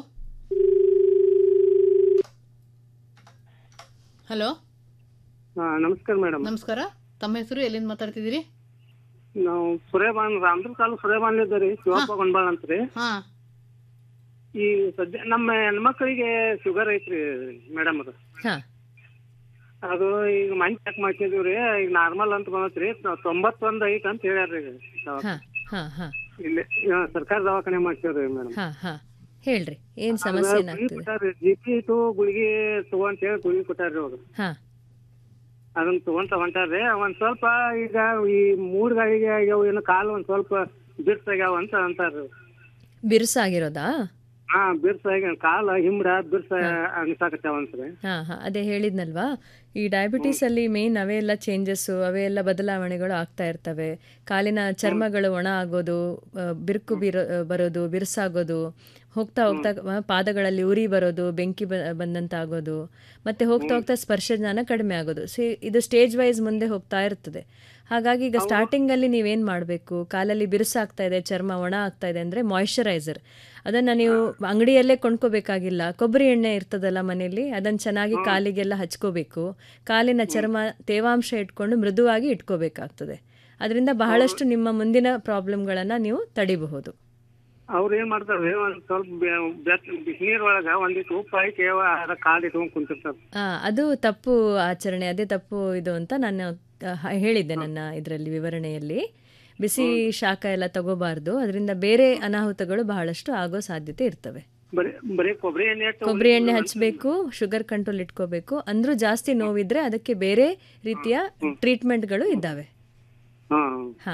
S1: ಹಲೋ
S10: ಹಾ ನಮಸ್ಕಾರ ಮೇಡಮ್
S1: ನಮಸ್ಕಾರ ತಮ್ಮ ಹೆಸರು ಎಲ್ಲಿಂದ ಮಾತಾಡ್ತಿದ್ದೀರಿ
S10: ನಾವು ಸುರೇಬಾನ್ ರಾಮದುರ್ಗ ತಾಲೂಕು ಸುರೇಬಾನ್ ಇದ್ದೀರಿ ಶಿವಪ್ಪ ಗೊಂಡಾಳ್ ಅಂತ್ರಿ
S1: ಹಾ
S10: ಈ ಸದ್ಯ ನಮ್ಮ ಹೆಣ್ಮಕ್ಳಿಗೆ ಶುಗರ್ ಐತ್ರಿ ಮೇಡಮ್ ಅದು
S2: ಹಾಂ
S10: ಅದು ಈಗ ಮನ್ ಚೆಕ್ ಮಾಡ್ಸಿದೀವ್ರಿ ಈಗ ನಾರ್ಮಲ್ ಅಂತ ಬಂದತ್ರಿ ತೊಂಬತ್ತೊಂದ್ ಐತ್ ಅಂತ ಹೇಳ್ಯಾರ್ರಿ
S2: ಹಾಂ ಹಾಂ ಹಾಂ
S10: ಇಲ್ಲಿ ಆ, ಸರ್ಕಾರಿ ದವಾಖಾನೆ ಮಾಡ್ಸಿವ್ರಿ ಮೇಡಮ್
S2: ಹಾಂ ಹಾಂ ಹೇಳ್ರಿ ಏನು ಸಮಸ್ಯೆ ಏನಾಗ್ತದೆ
S10: ಜಿ ಪಿ ಟು ಗುಳಿಗೆ ತಗೊಂತ ಹೇಳಿ ಗುಳಿಗೆ ಕೊಟ್ಟಾರ್ರಿ ಅವ್ರು
S2: ಹಾಂ
S10: ಅದನ್ನ ತಗೊಂತ ಹೊಂಟಾರ್ರಿ ಒಂದ್ ಸ್ವಲ್ಪ ಈಗ ಈ ಮೂಡ್ ಗಾಳಿಗೆ ಆಗ್ಯಾವ ಏನೋ ಕಾಲು ಒಂದ್ ಸ್ವಲ್ಪ ಬಿರ್ಸಾಗ್ಯಾವ ಅಂತ ಅಂತಾರ್ರಿ
S2: ಬಿರುಸಾಗಿರೋದಾ
S10: ಹಾ ಬಿರ್ಸಾಗಿ ಕಾಲ ಹಿಂಬ್ರ ಬಿರ್ಸ ಅನ್ಸಾಕತ್ತಾವ ಅಂತ್ರಿ
S2: ಹಾ ಹಾ ಅದೇ ಹೇಳಿದ್ನಲ್ವಾ ಈ ಡಯಾಬಿಟೀಸ್ ಅಲ್ಲಿ ಮೇನ್ ಅವೇ ಎಲ್ಲ ಚೇಂಜಸ್ಸು ಅವೇ ಎಲ್ಲ ಬದಲಾವಣೆಗಳು ಆಗ್ತಾ ಇರ್ತವೆ ಕಾಲಿನ ಚರ್ಮಗಳು ಒಣ ಆಗೋದು ಆ, ಬಿರುಕು ಬಿರೋ ಬರೋದು ಬಿರುಸಾಗೋದು ಹೋಗ್ತಾ ಹೋಗ್ತಾ ಆ, ಪಾದಗಳಲ್ಲಿ ಉರಿ ಬರೋದು ಬೆಂಕಿ ಬ ಬಂದಂತ ಆಗೋದು ಮತ್ತೆ ಹೋಗ್ತಾ ಹೋಗ್ತಾ ಸ್ಪರ್ಶ ಜ್ಞಾನ ಕಡಿಮೆ ಆಗೋದು ಸಿ ಇದು ಸ್ಟೇಜ್ ವೈಸ್ ಮುಂದೆ ಹೋಗ್ತಾ ಇರ್ತದೆ ಹಾಗಾಗಿ ಈಗ ಸ್ಟಾರ್ಟಿಂಗ್ ಅಲ್ಲಿ ನೀವೇನ್ ಮಾಡಬೇಕು ಕಾಲಲ್ಲಿ ಬಿರುಸಾಗ್ತಾ ಇದೆ ಚರ್ಮ ಒಣ ಆಗ್ತಾ ಇದೆ ಅಂದ್ರೆ ಮಾಯಿಶ್ಚರೈಸರ್ ಅದನ್ನ ನೀವು ಅಂಗಡಿಯಲ್ಲೇ ಕೊಂಡ್ಕೋಬೇಕಾಗಿಲ್ಲ ಕೊಬ್ಬರಿ ಎಣ್ಣೆ ಇರ್ತದಲ್ಲ ಮನೆಯಲ್ಲಿ ಅದನ್ನ ಚೆನ್ನಾಗಿ ಕಾಲಿಗೆಲ್ಲ ಹಚ್ಕೋಬೇಕು ಕಾಲಿನ ಚರ್ಮ ತೇವಾಂಶ ಇಟ್ಕೊಂಡು ಮೃದುವಾಗಿ ಇಟ್ಕೋಬೇಕಾಗ್ತದೆ ಅದರಿಂದ ಬಹಳಷ್ಟು ನಿಮ್ಮ ಮುಂದಿನ ಪ್ರಾಬ್ಲಮ್ಗಳನ್ನ ನೀವು ತಡಿಬಹುದು
S10: ಅವ್ರ ಏನ್ ಮಾಡ್ತಾರ್ರಿ ಒಂದ್ ಸ್ವಲ್ಪ ಬಿಸಿನೀರ್ ಒಳಗ ಒಂದಿಟ್ಟು ಉಪ್ಪು ಹಾಕಿ ಅದ ಕಾಲ್ ಇಟ್ಕೊಂಡ್ ಕುಂತಿರ್ತಾರ
S2: ಆ, ಅದು ತಪ್ಪು ಆಚರಣೆ ಅದೇ ತಪ್ಪು ಇದು ಅಂತ ನಾನು ಆ, ಹ- ಹೇಳಿದ್ದೆ ನನ್ನ ಇದರಲ್ಲಿ ವಿವರಣೆಯಲ್ಲಿ ಬಿಸಿ ಶಾಖ ಎಲ್ಲ ತಗೋಬಾರ್ದು ಅದರಿಂದ ಬೇರೆ ಅನಾಹುತಗಳು ಬಹಳಷ್ಟು ಆಗೋ ಸಾಧ್ಯತೆ ಇರ್ತವೆ
S10: ಬರೀ ಬರೀ ಕೊಬ್ಬರಿ ಎಣ್ಣೆ ಇಟ್ಟು
S2: ಕೊಬ್ಬರಿ ಎಣ್ಣೆ ಹಚ್ಚಬೇಕು ಶುಗರ್ ಕಂಟ್ರೋಲ್ ಇಟ್ಕೋಬೇಕು ಅಂದ್ರೂ ಜಾಸ್ತಿ ನೋವಿದ್ರೆ ಅದಕ್ಕೆ ಬೇರೆ ರೀತಿಯ ಟ್ರೀಟ್ಮೆಂಟ್ಗಳು ಇದ್ದಾವೆ
S10: ಹಾ
S2: ಹಾ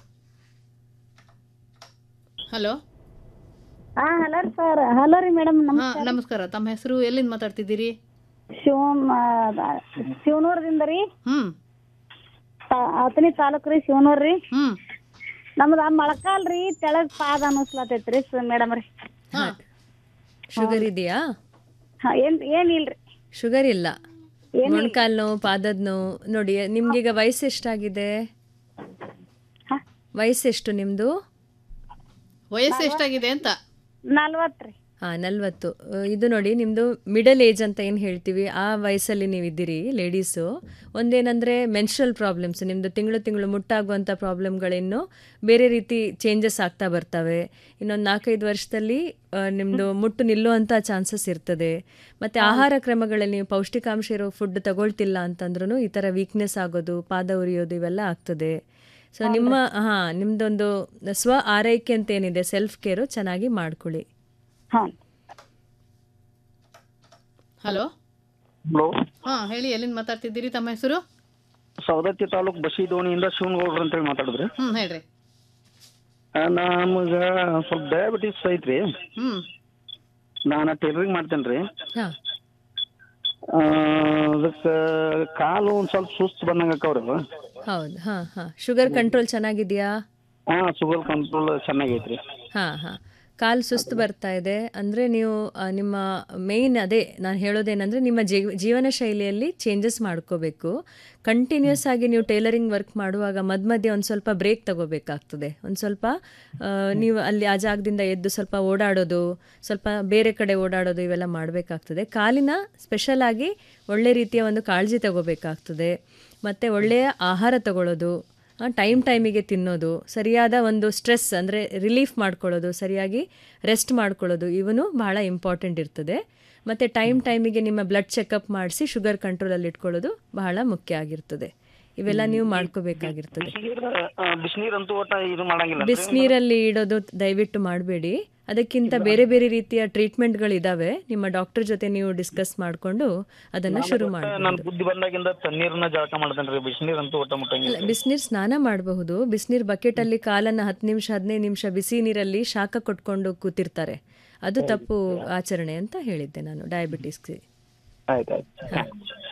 S1: ಹಲೋ
S13: ಹಾ ಹಲೋ ರೀ ಸರ್ ಹಲೋ ರೀ ಮೇಡಮ್
S1: ಹಾ
S13: ನಮಸ್ಕಾರ
S1: ನಮಸ್ಕಾರ ತಮ್ಮ ಹೆಸರು ಎಲ್ಲಿಂದ ಮಾತಾಡ್ತಿದ್ದೀರಿ
S13: ಶಿವ ಶಿವನೂರದಿಂದ ರೀ
S1: ಹ್ಮ್
S13: ಅತನಿ ತಾಲೂಕ್ ರೀ ಶಿವನೂರ್ ರೀ
S1: ಹ್ಮ್
S13: ನಮ್ದ ಮೊಳಕಾಲ್ ರೀ ತೆಳಗ್ ಪಾದ ಅನಸ್ಲತೈತ್ರಿ ಮೇಡಮ್ ರೀ
S2: ಶುಗರ್ ಇದೆಯಾ
S13: ಹಾ ಏನ್ ಏನಿಲ್ರಿ
S2: ಶುಗರ್ ಇಲ್ಲ ಮೊಣಕಾಲ್ ನೋವು ಪಾದದ ನೋವು ನೋಡಿ ನಿಮ್ಗೀಗ ವಯಸ್ಸು ಎಷ್ಟಾಗಿದೆ ವಯಸ್ಸೆಷ್ಟು ನಿಮ್ದು
S1: ವಯಸ್ಸು ಎಷ್ಟಾಗಿದೆ ಅಂತ
S13: ನಲ್ವತ್ತ್ರಿ
S2: ಹಾ ನಲ್ವತ್ತು ಅ, ಇದು ನೋಡಿ ನಿಮ್ಮದು ಮಿಡಲ್ ಏಜ್ ಅಂತ ಏನು ಹೇಳ್ತೀವಿ ಆ ವಯಸ್ಸಲ್ಲಿ ನೀವು ಇದ್ದೀರಿ ಲೇಡೀಸು ಒಂದೇನಂದರೆ ಮೆನ್ಸ್ಟ್ರಲ್ ಪ್ರಾಬ್ಲಮ್ಸ್ ನಿಮ್ಮದು ತಿಂಗಳು ತಿಂಗಳು ಮುಟ್ಟಾಗುವಂಥ ಪ್ರಾಬ್ಲಮ್ಗಳಿನ್ನು ಬೇರೆ ರೀತಿ ಚೇಂಜಸ್ ಆಗ್ತಾ ಬರ್ತವೆ ಇನ್ನೊಂದು ನಾಲ್ಕೈದು ವರ್ಷದಲ್ಲಿ ನಿಮ್ಮದು ಮುಟ್ಟು ನಿಲ್ಲುವಂಥ ಚಾನ್ಸಸ್ ಇರ್ತದೆ ಮತ್ತು ಆಹಾರ ಕ್ರಮಗಳಲ್ಲಿ ನೀವು ಪೌಷ್ಟಿಕಾಂಶ ಇರೋ ಫುಡ್ ತಗೊಳ್ತಿಲ್ಲ ಅಂತಂದ್ರೂ ಈ ಥರ ವೀಕ್ನೆಸ್ ಆಗೋದು ಪಾದ ಉರಿಯೋದು ಇವೆಲ್ಲ ಆಗ್ತದೆ ಸೊ ನಿಮ್ಮ ಹಾಂ ನಿಮ್ಮದೊಂದು ಸ್ವ ಆರೈಕೆ ಅಂತ ಏನಿದೆ ಸೆಲ್ಫ್ ಕೇರು ಚೆನ್ನಾಗಿ ಮಾಡ್ಕೊಳ್ಳಿ
S1: ಹಲೋ
S15: ಹಲೋ
S1: ಹಾ ಹೇಳಿ ಎಲ್ಲಿಂದ ಮಾತಾಡ್ತಿದ್ದೀರಿ ತಮ್ಮ ಹೆಸರು
S15: ಸವದತ್ತಿ ತಾಲೂಕ್ ಬಸಿ ದೋಣಿಯಿಂದ ಶಿವನಗೌಡ್ರು ಅಂತೇಳಿ ಮಾತಾಡಿದ್ರಿ
S1: ಹ್ಮ್ ಹೇಳ್ರಿ
S15: ನಮ್ಗ ಸ್ವಲ್ಪ ಡಯಾಬಿಟಿಸ್ ಐತ್ರಿ
S1: ಹ್ಮ್
S15: ನಾನು ಟೈಲರಿಂಗ್ ಮಾಡ್ತೇನೆ ರೀ
S2: ಹಾ.
S15: ಅದಕ್ಕೆ ಕಾಲು ಒಂದ್ ಸ್ವಲ್ಪ ಸುಸ್ತು ಬಂದಂಗ ಅಕ್ಕವ್ರಿ
S2: ಹೌದು ಹಾ ಹಾ ಶುಗರ್ ಕಂಟ್ರೋಲ್ ಚೆನ್ನಾಗಿದೆಯಾ
S15: ಹಾ ಶುಗರ್ ಕಂಟ್ರೋಲ್ ಚೆನ್ನಾಗೈತ್ರಿ
S2: ಹಾ ಹಾ ಕಾಲು ಸುಸ್ತು ಬರ್ತಾ ಇದೆ ಅಂದರೆ ನೀವು ಆ, ನಿಮ್ಮ ಮೇಯ್ನ್ ಅದೇ ನಾನು ಹೇಳೋದೇನೆಂದರೆ ನಿಮ್ಮ ಜೀವ ಜೀವನ ಶೈಲಿಯಲ್ಲಿ ಚೇಂಜಸ್ ಮಾಡ್ಕೋಬೇಕು ಕಂಟಿನ್ಯೂಸ್ ಆಗಿ ನೀವು ಟೈಲರಿಂಗ್ ವರ್ಕ್ ಮಾಡುವಾಗ ಮಧ್ಯ ಮಧ್ಯೆ ಒಂದು ಸ್ವಲ್ಪ ಬ್ರೇಕ್ ತಗೋಬೇಕಾಗ್ತದೆ ಒಂದು ಸ್ವಲ್ಪ ಆ, ನೀವು ಅಲ್ಲಿ ಆ ಜಾಗದಿಂದ ಎದ್ದು ಸ್ವಲ್ಪ ಓಡಾಡೋದು ಸ್ವಲ್ಪ ಬೇರೆ ಕಡೆ ಓಡಾಡೋದು ಇವೆಲ್ಲ ಮಾಡಬೇಕಾಗ್ತದೆ ಕಾಲಿನ ಸ್ಪೆಷಲ್ ಆಗಿ ಒಳ್ಳೆ ರೀತಿಯ ಒಂದು ಕಾಳಜಿ ತಗೋಬೇಕಾಗ್ತದೆ ಮತ್ತು ಒಳ್ಳೆಯ ಆಹಾರ ತಗೊಳ್ಳೋದು ಟೈಮ್ ಟೈಮಿಗೆ ತಿನ್ನೋದು ಸರಿಯಾದ ಒಂದು ಸ್ಟ್ರೆಸ್ ಅಂದರೆ ರಿಲೀಫ್ ಮಾಡ್ಕೊಳ್ಳೋದು ಸರಿಯಾಗಿ ರೆಸ್ಟ್ ಮಾಡ್ಕೊಳ್ಳೋದು ಇವನು ಬಹಳ ಇಂಪಾರ್ಟೆಂಟ್ ಇರ್ತದೆ ಮತ್ತು ಟೈಮ್ ಟೈಮಿಗೆ ನಿಮ್ಮ ಬ್ಲಡ್ ಚೆಕಪ್ ಮಾಡಿಸಿ ಶುಗರ್ ಕಂಟ್ರೋಲಲ್ಲಿ ಇಟ್ಕೊಳ್ಳೋದು ಬಹಳ ಮುಖ್ಯ ಆಗಿರ್ತದೆ ಇವೆಲ್ಲ ನೀವು ಮಾಡ್ಕೋಬೇಕಾಗಿರ್ತದೆ
S15: ಬಿಸಿನೀರಂತೂ ಒಟ್ಟ ಇದು ಮಾಡಂಗಿಲ್ಲ
S2: ಬಿಸಿನೀರಲ್ಲಿ ಇಡೋದು ದಯವಿಟ್ಟು ಮಾಡಬೇಡಿ ಅದಕ್ಕಿಂತ ಬೇರೆ ಬೇರೆ ರೀತಿಯ ಟ್ರೀಟ್ಮೆಂಟ್ಗಳಿದಾವೆ ನಿಮ್ಮ ಡಾಕ್ಟರ್ ಜೊತೆ ನೀವು ಡಿಸ್ಕಸ್ ಮಾಡಿಕೊಂಡು ಅದನ್ನು ಶುರು
S15: ನಾನು
S2: ಮಾಡಬಹುದು
S15: ಬುದ್ಧಿ ಬಂದಾಗಿಂದ ತಣ್ಣೀರ್ನ ಜಳಕ ಮಾಡ್ತೇನ್ರಿ ಬಿಸಿನೀರಂತೂ ಒಟ್ಟ ಮುಟ್ಟಂಗಿಲ್ಲ
S2: ಬಿಸಿನೀರು ಸ್ನಾನ ಮಾಡಬಹುದು ಬಿಸಿನೀರು ಬಕೆಟಲ್ಲಿ ಕಾಲನ್ನು ಹತ್ತು ನಿಮಿಷ ಹದಿನೈದು ನಿಮಿಷ ಬಿಸಿ ನೀರಲ್ಲಿ ಶಾಖ ಕೊಟ್ಕೊಂಡು ಕೂತಿರ್ತಾರೆ ಅದು ತಪ್ಪು ಆಚರಣೆ ಅಂತ ಹೇಳಿದ್ದೆ ನಾನು ಡಯಾಬಿಟಿಸ್ಗೆ
S15: ಆಯ್ತಾಯ್ತು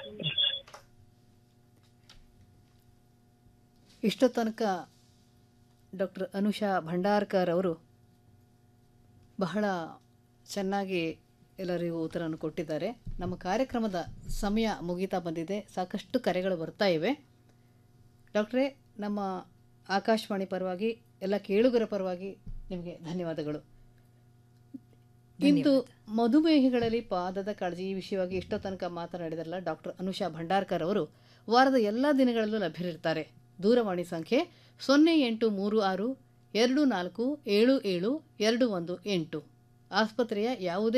S1: ಇಷ್ಟೋ ತನಕ ಡಾಕ್ಟರ್ ಅನುಷಾ ಭಂಡಾರ್ಕರ್ ಅವರು ಬಹಳ ಚೆನ್ನಾಗಿ ಎಲ್ಲರಿಗೂ ಉತ್ತರವನ್ನು ಕೊಟ್ಟಿದ್ದಾರೆ ನಮ್ಮ ಕಾರ್ಯಕ್ರಮದ ಸಮಯ ಮುಗೀತಾ ಬಂದಿದೆ ಸಾಕಷ್ಟು ಕರೆಗಳು ಬರ್ತಾ ಇವೆ ಡಾಕ್ಟ್ರೇ ನಮ್ಮ ಆಕಾಶವಾಣಿ ಪರವಾಗಿ ಎಲ್ಲ ಕೇಳುಗರ ಪರವಾಗಿ ನಿಮಗೆ ಧನ್ಯವಾದಗಳು ಇಂದು ಮಧುಮೇಹಿಗಳಲ್ಲಿ ಪಾದದ ಕಾಳಜಿ ಈ ವಿಷಯವಾಗಿ ಇಷ್ಟೋ ತನಕ ಮಾತನಾಡಿದರಲ್ಲ ಡಾಕ್ಟರ್ ಅನುಷಾ ಭಂಡಾರ್ಕರ್ ಅವರು ವಾರದ ಎಲ್ಲ ದಿನಗಳಲ್ಲೂ ಲಭ್ಯರಿರ್ತಾರೆ ದೂರವಾಣಿ ಸಂಖ್ಯೆ ಸೊನ್ನೆ ಎಂಟು ಮೂರು ಆರು ಎರಡು ನಾಲ್ಕು ಏಳು ಏಳು ಎರಡು ಒಂದು ಎಂಟು ಆಸ್ಪತ್ರೆಯ ಯಾವುದೇ